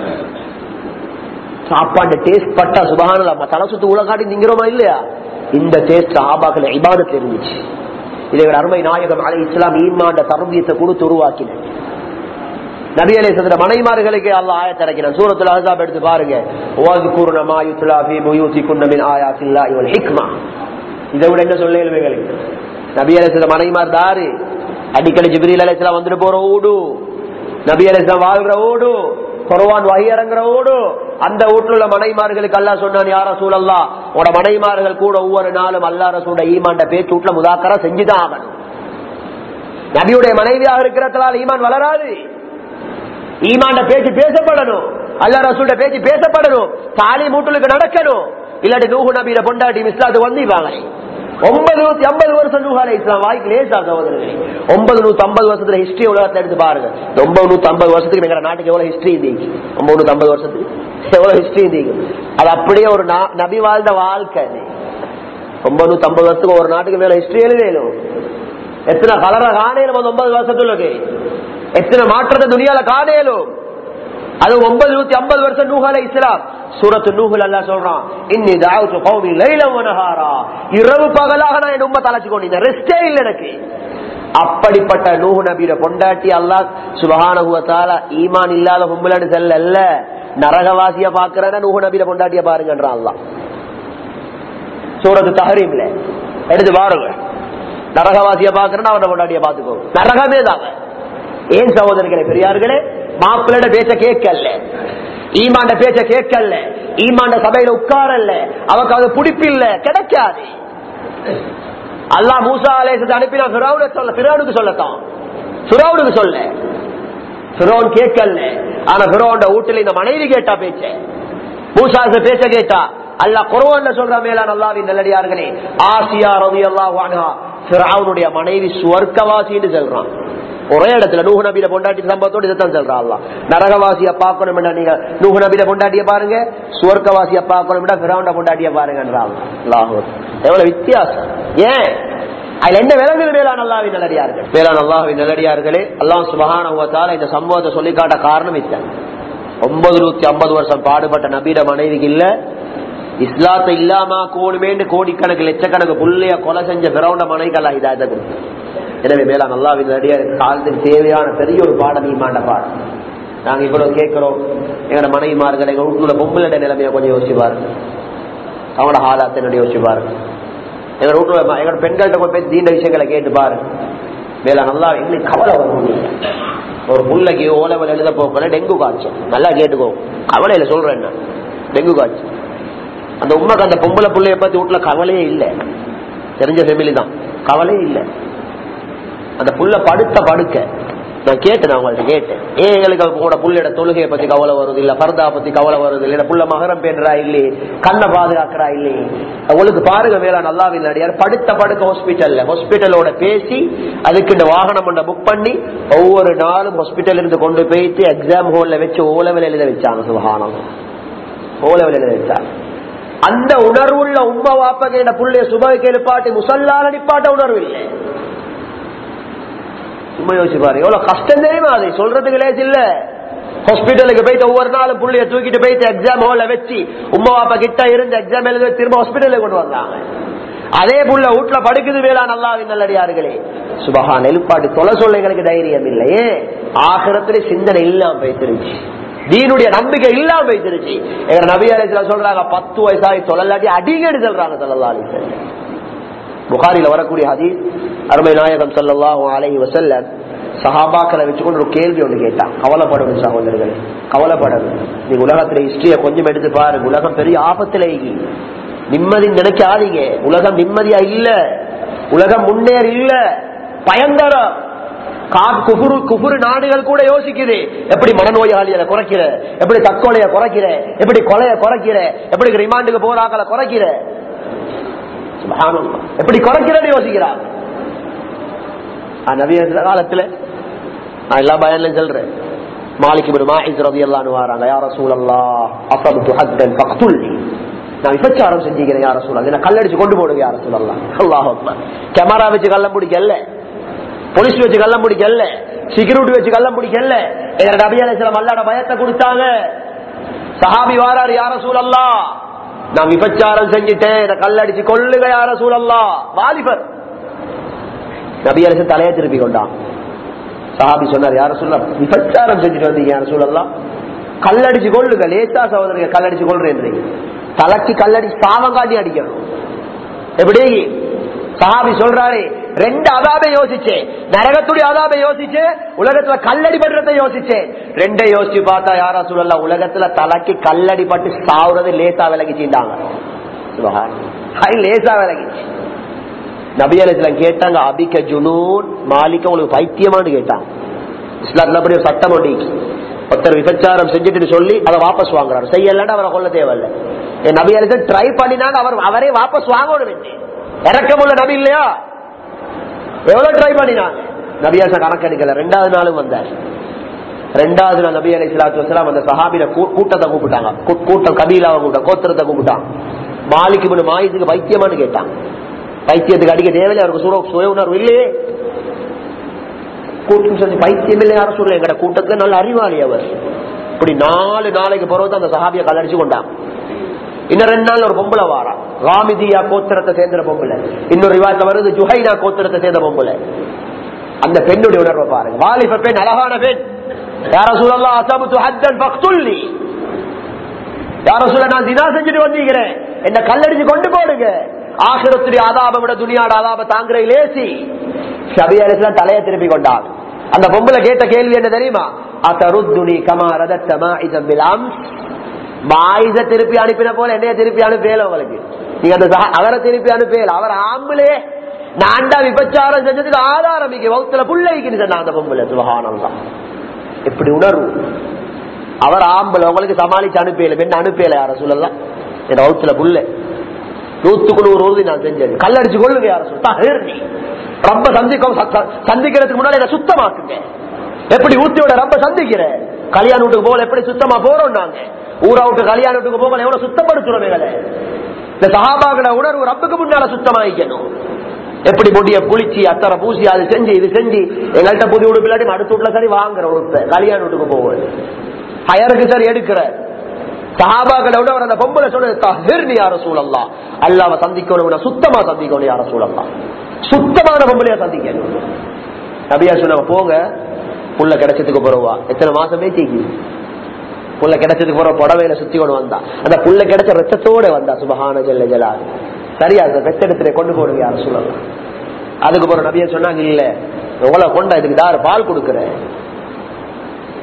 S1: சாப்பாடு டேஸ்ட் பட்டா சுபகான தலை சுத்து உலகாட்டி திங்கிறோமா இல்லையா இந்த டேஸ்ட் சஹாபாக்கள் இபாதத்தில் இருந்துச்சு இதை விட அருமை நாயகம் அலை இஸ்லாம் ஈமாண்ட தரபியத்தை கொடுத்து உருவாக்கின நபி அலை சந்திர மனைமார்களுக்கு அல்ல ஆயத்திறக்கிறான் சூரத்துல அசாப் எடுத்து பாருங்க ஓதுக்கூர்ண மாயுத்துலா ஃபீ புயூதிகுன்ன மின் ஆயாத்தில்லாஹி வல் ஹிக்மா இதை விட என்ன சொல்ல இயலுமைகளுக்கு நபி அலை சந்திர மனைமார் தாரு அடிக்கடி ஜிப்ரீல் அலைஹிஸ்ஸலாம் வந்துட்டு போற ஊடு நபி அலைஹிஸ்ஸலாம் வாழ்ற ஊடு குர்ஆன் வஹி இறங்குற ஊடு அந்த வீட்டுல உள்ள மனைமார்களுக்கு அல்லாஹ் சொன்னான் யார சூழல்லா உட மனைமார்கள் கூட ஒவ்வொரு நாளும் அல்லா ரசூட ஈமாண்ட பேச்சு வீட்டுல முதாக்கரா செஞ்சுதான் ஆகணும் நபியுடைய மனைவியாக இருக்கிறதுனால ஈமான் வளராது ஈமாண்ட பேச்சு பேசப்படணும் அல்லா ரசூல்ட பேச்சு பேசப்படணும் தாலி மூட்டலுக்கு நடக்கணும் இல்லாட்டி நூஹு நபியில பொண்டாட்டி மிஸ்லாத்து வந்திப்பாங்க ஒன்பது நூத்தி ஐம்பது வருஷம் நூஹால இஸ்லாம் வாய்க்கு லேசா சகோதரர்களே ஒன்பது நூத்தி ஐம்பது வருஷத்துல ஹிஸ்டரி உலகத்தை எடுத்து பாருங்க இந்த ஒன்பது நூத்தி ஐம்பது வருஷத்துக்கு எங்க நாட்டுக்கு எவ்வளவு ஹிஸ்டரி இருந்தீங்க ஒன்பது நூத்தி ஐம்பது வருஷத்துக்கு எவ்வளவு ஹிஸ்டரி இருந்தீங்க அது அப்படியே ஒரு நா- நபி வாழ்ந்த வாழ்க்கை அது ஒன்பது நூத்தி ஐம்பது வருஷத்துக்கு ஒரு நாட்டுக்கு மேல ஹிஸ்டரி எழுதலும் எத்தனை கலர காணேலும் அந்த ஒன்பது வருஷத்துள்ளது எத்தனை மாற்றத்தை துணியால காணேலும் அது ஒன்பது நூத்தி ஐம்பது வருஷம் நூஹால இஸ்லாம் சூரத்து நூஹுல் அல்லா சொல்றான் இன்னி தாவுத்து கௌமி லைலம் வனஹாரா இரவு பகலாக நான் என் உம்ம தலைச்சு கொண்டேன் ரெஸ்டே இல்ல எனக்கு அப்படிப்பட்ட நூஹு நபியில பொண்டாட்டி அல்லாஹ் சுபஹானஹுவத்தால ஈமான் இல்லாத கும்பலன்னு செல்ல நரகவாசிய பாக்குறேன்னா நூஹு நபியில பொண்டாட்டிய பாருங்கன்றான் அல்லாஹ் சூரத்து தஹரீம்ல எடுத்து பாருங்க நரகவாசிய பாக்குறேன்னா அவனை பொண்டாட்டிய பாத்துக்கோ நரகமே தாங்க ஏன் சகோதரர்களே பெரியார்களே மாப்பிள்ளோட பேச்ச கேட்கல ஈமாண்ட பேச்ச கேட்கல ஈமாண்ட சபையில உட்காரல்ல அவருக்கு அது பிடிப்பில்ல கிடைக்காது அல்லாஹ் மூசா அலேசத்தை அனுப்பினா பிறவுன சொல்ல பிறவுனுக்கு சொல்லத்தான் பிறவுனுக்கு சொல்ல பிறோன் கேட்கல ஆனா பிறோண்ட வீட்டுல இந்த மனைவி கேட்டா பேச்ச மூசா பேச்ச கேட்டா அல்லாஹ் குரவான்ல சொல்ற மேலான அல்லாவின் நல்லடியார்களே ஆசியா ரவி அல்லாஹ் பிறவுனுடைய மனைவி சுவர்க்கவாசின்னு சொல்றான் ஒரே இடத்துல நூஹு நபியில பொண்டாட்டி சம்பவத்தோடு இதைத்தான் சொல்றான் அல்லாஹ் நரகவாசிய பார்க்கணும் நீங்க நூஹு நபியில பொண்டாட்டிய பாருங்க சுவர்க்கவாசிய பார்க்கணும் பிறவுண்ட பொண்டாட்டிய பாருங்கன்றான் அல்லாஹ் எவ்வளவு வித்தியாசம் ஏன் அதுல என்ன விலங்குது மேலான அல்லாவின் நல்லடியார்கள் மேலான அல்லாஹின் நல்லடியார்களே அல்லாஹ் சுபகான இந்த சம்பவத்தை சொல்லி காட்ட காரணம் இத்தனை ஒன்பது நூத்தி ஐம்பது வருஷம் பாடுபட்ட நபீட மனைவிக்கு இல்ல இஸ்லாத்தை இல்லாம கோணுமேண்டு கோடிக்கணக்கு லட்சக்கணக்கு புள்ளைய கொலை செஞ்ச பிறவுண்ட மனைவிக்கு அல்லா இதாயத்தை கொடுத்து எனவே மேலான அல்லாவின் நல்லடியார் காலத்துக்கு தேவையான பெரிய ஒரு பாடம் ஈமாண்ட பாடம் நாங்க இவ்வளவு கேட்கிறோம் எங்களோட மனைவிமார்கள் எங்க வீட்டுல பொம்பளை நிலைமையை கொஞ்சம் யோசிச்சு பாருங்க அவனோட ஹாலாத்தை என்னுடைய யோசிச்சு பாருங்க எங்க வீட்டுல எங்களோட பெண்கள்கிட்ட கொஞ்சம் பேசி தீண்ட விஷயங்களை கேட்டு பாருங்க மேல நல்லா எங்களுக்கு கவலை வரும் ஒரு புள்ளைக்கு ஓலவல் எழுத போக்கல டெங்கு காய்ச்சல் நல்லா கேட்டுக்கோ கவலையில சொல்றேன் நான் டெங்கு காய்ச்சல் அந்த உண்மைக்கு அந்த பொம்பளை புள்ளைய பத்தி வீட்டுல கவலையே இல்லை தெரிஞ்ச ஃபேமிலி தான் கவலையே இல்லை அந்த புள்ள படுத்த படுக்க நான் கேட்டேன் அவங்கள்ட்ட கேட்டேன் ஏன் எங்களுக்கு கூட புள்ளையோட தொழுகையை பத்தி கவலை வருது இல்ல பர்தா பத்தி கவலை வருது இல்ல புள்ள மகரம் பேன்றா இல்லையே கண்ணை பாதுகாக்கிறா இல்லையே உங்களுக்கு பாருங்க மேல நல்லாவின் நடிகார் படுத்த படுக்க ஹாஸ்பிட்டல்ல ஹாஸ்பிட்டலோட பேசி அதுக்கு இந்த வாகனம் ஒன்றை புக் பண்ணி ஒவ்வொரு நாளும் ஹாஸ்பிட்டல் இருந்து கொண்டு போயிட்டு எக்ஸாம் ஹோல்ல வச்சு ஓலவில் எழுத வச்சாங்க சுபகானம் ஓலவில் எழுத வச்சாங்க அந்த உணர்வுள்ள உண்மை வாப்பக புள்ளைய சுபகைக்கு எழுப்பாட்டி முசல்லால நிப்பாட்ட உணர்வு இல்லை சும்மா யோசிச்சு பாரு எவ்வளவு கஷ்டம் தெரியுமா அது சொல்றதுக்கு லேஸ் இல்ல ஹாஸ்பிட்டலுக்கு போயிட்டு ஒவ்வொரு நாளும் புள்ளைய தூக்கிட்டு போயிட்டு எக்ஸாம் ஹால்ல வச்சு உமா பாப்பா கிட்ட இருந்து எக்ஸாம் எழுத திரும்ப ஹாஸ்பிட்டலுக்கு கொண்டு வந்தாங்க அதே புள்ள வீட்டுல படுக்குது வேளா நல்லா நல்லடியார்களே சுபகான் எழுப்பாட்டு தொலை சொல்ல எங்களுக்கு தைரியம் இல்லையே ஆகிரத்துல சிந்தனை இல்லாம போய்த்திருச்சு தீனுடைய நம்பிக்கை இல்லாம போய்த்திருச்சு எங்க நபியாலேசில சொல்றாங்க பத்து வயசாகி தொழலாட்டி அடிக்கடி சொல்றாங்க சொல்லலா புகாரில வரக்கூடிய ஹதீஸ் அருமை நாயகம் சல்லாஹூ அலஹி வசல்லம் சஹாபாக்களை வச்சுக்கொண்டு ஒரு கேள்வி ஒன்று கேட்டான் கவலைப்படணும் சகோதரர்களே கவலைப்படணும் நீங்க உலகத்துல ஹிஸ்டரிய கொஞ்சம் எடுத்து பாருங்க உலகம் பெரிய ஆபத்துல நிம்மதி நினைக்காதீங்க உலகம் நிம்மதியா இல்ல உலகம் முன்னேறி இல்ல பயங்கரம் குபுரு குபுரு நாடுகள் கூட யோசிக்குது எப்படி மனநோயாளிகளை குறைக்கிற எப்படி தற்கொலைய குறைக்கிற எப்படி கொலைய குறைக்கிற எப்படி ரிமாண்டுக்கு போராக்களை குறைக்கிற எப்படி குறைக்கிறேன்னு யோசிக்கிறாங்க நவீன காலத்துல நான் எல்லா பயன்லையும் சொல்றேன் மாலிக் இப்னு மாஹிஸ் ரலியல்லாஹு வராங்க யா ரசூலல்லாஹ் அஸபது ஹத்தன் ஃபக்துல்னி நான் விபச்சாரம் செஞ்சுக்கிறேன் யார சூழல் என்ன கல்லடிச்சு கொண்டு போடுங்க யார சூழல்லாம் அல்லாஹ் கேமரா வச்சு கள்ளம் பிடிக்கல போலீஸ் வச்சு கள்ளம் பிடிக்கல செக்யூரிட்டி வச்சு கள்ளம் பிடிக்கல எங்க நபியால சில மல்லாட பயத்தை கொடுத்தாங்க சஹாபி வாராரு யார சூழல்லா நான் விபச்சாரம் செஞ்சுட்டேன் என்ன கல்லடிச்சு கொள்ளுங்க யார சூழல்லா வாலிபர் நபியால தலையை திருப்பி கொண்டான் சஹாபி சொன்னார் யார சொல்ல விபச்சாரம் செஞ்சுட்டு வந்தீங்க யார சூழல்லாம் கல்லடிச்சு கொள்ளுங்க லேசா சகோதரங்க கல்லடிச்சு கொள்றேன் தலைக்கு கல்லடிச்சு பாவம் காட்டி அடிக்கணும் எப்படி சஹாபி சொல்றாரு ரெண்டு அதாபை யோசிச்சேன் நரகத்துடைய அதாபை யோசிச்சேன் உலகத்துல கல்லடி படுறதை யோசிச்சேன் ரெண்டை யோசிச்சு பார்த்தா யாரா சொல்லல உலகத்துல தலைக்கு கல்லடி பட்டு சாவுறது லேசா விலகிச்சுட்டாங்க லேசா விலகிச்சு நபியலாம் கேட்டாங்க அபிக்க ஜுனூன் மாலிக்க உங்களுக்கு பைத்தியமானு கேட்டாங்க இஸ்லாத்துல அப்படி ஒரு சட்டம் ஒண்டி ஒருத்தர் விபச்சாரம் செஞ்சுட்டு சொல்லி அதை வாபஸ் வாங்குறாரு செய்யலன்னு அவரை கொல்ல தேவையில்லை நபியாலுக்கு ட்ரை பண்ணினாங்க அவர் அவரே வாபஸ் வாங்கணும் இறக்கமுள்ள நபி இல்லையா எவ்வளவு ட்ரை பண்ணினாங்க நபியாச கணக்கெடுக்கல ரெண்டாவது நாளும் வந்தார் ரெண்டாவது நாள் நபி அலி சலாத்து வசலாம் அந்த சஹாபில கூட்டத்தை கூப்பிட்டாங்க கூட்டம் கபீலாவை கூட்டம் கோத்திரத்தை கூப்பிட்டாங்க மாலிக்கு முன்னு மாயத்துக்கு வைத்தியமானு கேட்டாங்க வைத்தியத்துக்கு அடிக்க தேவையில்லை அவருக்கு சுர சுய உணர்வு இல்லையே கூட்டம் சொல்லி பைத்தியம் இல்லை யாரும் சொல்ல எங்கட கூட்டத்துல நல்ல அறிவாளி அவர் இப்படி நாலு நாளைக்கு பிறகு அந்த சஹாபிய கலடிச்சு கொண்டாங்க இன்னும் ரெண்டு நாள் ஒரு பொம்பளை வாரா ராமிதியா கோத்திரத்தை சேர்ந்த பொம்பளை இன்னொரு விவாதத்துல வருது ஜுஹைனா கோத்திரத்தை சேர்ந்த பொம்பளை அந்த பெண்ணுடைய உணர்வை பாருங்க வாலிப பெண் அழகான பெண் யார சூழல்லாம் அசமுத்து ஹத்தன் பக்துல்லி யார சூழ நான் தினா செஞ்சுட்டு வந்தீங்கிறேன் என்ன கல்லடிச்சு கொண்டு போடுங்க ஆசிரத்துடைய ஆதாபம் விட துணியாட ஆதாப தாங்கிற லேசி சபியரசுலாம் தலையை திருப்பி கொண்டார் அந்த பொம்பளை கேட்ட கேள்வி என்ன தெரியுமா அத்தருத்துணி கமா ரதத்தமா இதம்பிலாம் மாயுத திருப்பி அனுப்பின போல என்னைய திருப்பி அனுப்பல உங்களுக்கு நீங்க அந்த அவரை திருப்பி அனுப்பல அவர் ஆம்பளே நான்டா விபச்சாரம் செஞ்சதுக்கு ஆதாரம் இங்க வகுத்துல புள்ளைக்கு சொன்ன அந்த பொம்பளை சுபகானம் தான் எப்படி உணர்வு அவர் ஆம்பளை உங்களுக்கு சமாளிச்சு அனுப்பல பெண் அனுப்பல யார சொல்லலாம் என் வகுத்துல புள்ள நூத்துக்கு நூறு உறுதி நான் செஞ்சது கல்லடிச்சு கொள்ளுங்க யார சொல்லி ரொம்ப சந்திக்க சந்திக்கிறதுக்கு முன்னாடி என்ன சுத்தமாக்குங்க எப்படி ஊத்தியோட ரொம்ப சந்திக்கிற கல்யாண வீட்டுக்கு போல எப்படி சுத்தமா போறோம் நாங்க ஊரா விட்டு கல்யாண வீட்டுக்கு போகல எவ்வளவு சுத்தப்படுத்துறோம் எங்களை இந்த சகாபாகட உணர்வு ரப்புக்கு முன்னால சுத்தமாயிக்கணும் எப்படி முடிய புளிச்சு அத்தனை பூசி அது செஞ்சு இது செஞ்சு எங்கள்கிட்ட புதிய உடுப்பு இல்லாட்டி அடுத்த வீட்டுல சரி வாங்குற உடுப்ப கல்யாண வீட்டுக்கு போவோம் ஹயருக்கு சரி எடுக்கிற சஹாபாக்களை விட அந்த பொம்பளை சொன்னது யார சூழல்லாம் அல்லாம சந்திக்கணும் சுத்தமா சந்திக்கணும் யார சூழல்லாம் சுத்தமான பொம்பளையா சந்திக்கணும் நபியா சொன்னாங்க போங்க புள்ள கிடைச்சதுக்கு போறவா எத்தனை மாசமே தீக்கி புள்ள கிடைச்சதுக்கு போற புடவையில சுத்தி கொண்டு வந்தா அந்த புள்ள கிடைச்ச ரத்தத்தோட வந்தா சுபகான ஜெல்ல ஜலா சரியா அந்த ரத்தத்துல கொண்டு போடுங்க யார சொல்லலாம் அதுக்கு போற நபிய சொன்னாங்க இல்ல எவ்வளவு கொண்டா இதுக்கு தாரு பால் கொடுக்குற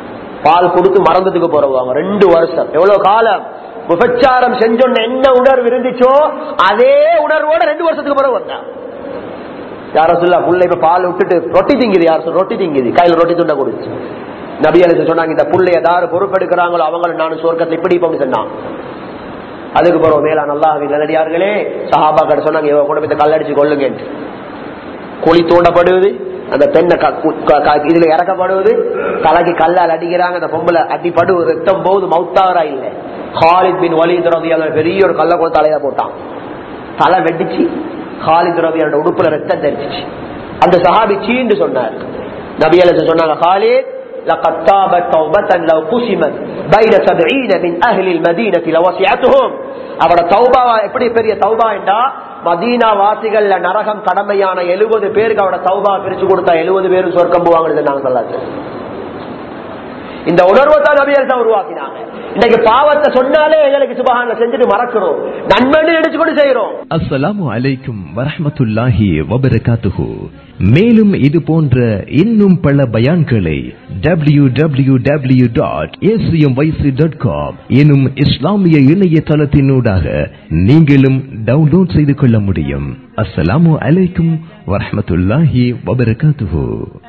S1: பால் கொடுத்து மறந்ததுக்கு போறவாங்க ரெண்டு வருஷம் எவ்வளவு காலம் விபச்சாரம் செஞ்சோன்னு என்ன உணர்வு இருந்துச்சோ அதே உணர்வோட ரெண்டு வருஷத்துக்கு பிறகு வந்தான் யார சொல்ல புள்ள இப்ப பால் விட்டுட்டு ரொட்டி திங்குது யார் சொல்ல ரொட்டி திங்குது கையில ரொட்டி துண்டை கொடுத்து நபி அலிசு சொன்னாங்க இந்த புள்ளைய யாரு பொறுப்பெடுக்கிறாங்களோ அவங்களும் நானும் சொர்க்கத்தை இப்படி போன்னு சொன்னான் அதுக்கு பிறகு மேலா நல்லா நல்லடியார்களே சஹாபா கடை சொன்னாங்க இவ கொண்டு போய் கல்லடிச்சு கொள்ளுங்க குழி தோண்டப்படுவது அந்த பெண்ணை க- கு- க- க- இதுல இறக்கப்படுவது தலைக்கு கல்லால் அடிக்கிறாங்க அந்த பொம்பளை அடிப்படுவது ரத்தம் போகுது மௌத்தாரா இல்ல ஹாலித் பின் வலித் ரதியால பெரிய ஒரு கல்ல கூட தலையில போட்டான் தலை வெடிச்சு ஹாலித் ரதியோட உடுப்புல ரத்தம் தெரிச்சிச்சு அந்த சஹாபி சீண்டு சொன்னார் நபியல சொன்னாங்க ஹாலித் لقد تابت توبة لو قسمت بين سبعين من أهل المدينة لوسعتهم அவட தௌபாவா எப்படி பெரிய தௌபா என்றா மதீனா வாசிகள்ல நரகம் கடமையான எழுபது பேருக்கு அவட தௌபா பிரிச்சு கொடுத்தா எழுபது பேரும் சொர்க்கம் போவாங்கன்னு நாங்க சொல்லாச்சு இந்த உணர்வை தான் நபியல் தான் உருவாக்கினாங்க இன்னைக்கு பாவத்தை சொன்னாலே எங்களுக்கு சுபகான செஞ்சுட்டு மறக்கிறோம் நன்மைன்னு நினைச்சு கொண்டு செய்யறோம்
S2: அஸ்ஸலாமு அலைக்கும் வரஹ்மத்துல்லாஹி வபரகாத்துஹு மேலும் இது போன்ற இன்னும் பல பயான்களை W W W dot dot com எனும் இஸ்லாமிய இணையதளத்தினூடாக நீங்களும் டவுன்லோட் செய்து கொள்ள முடியும் அஸ்ஸலாமு அலைக்கும் வரஹ்மத்துல்லாஹி வபரகாத்துஹு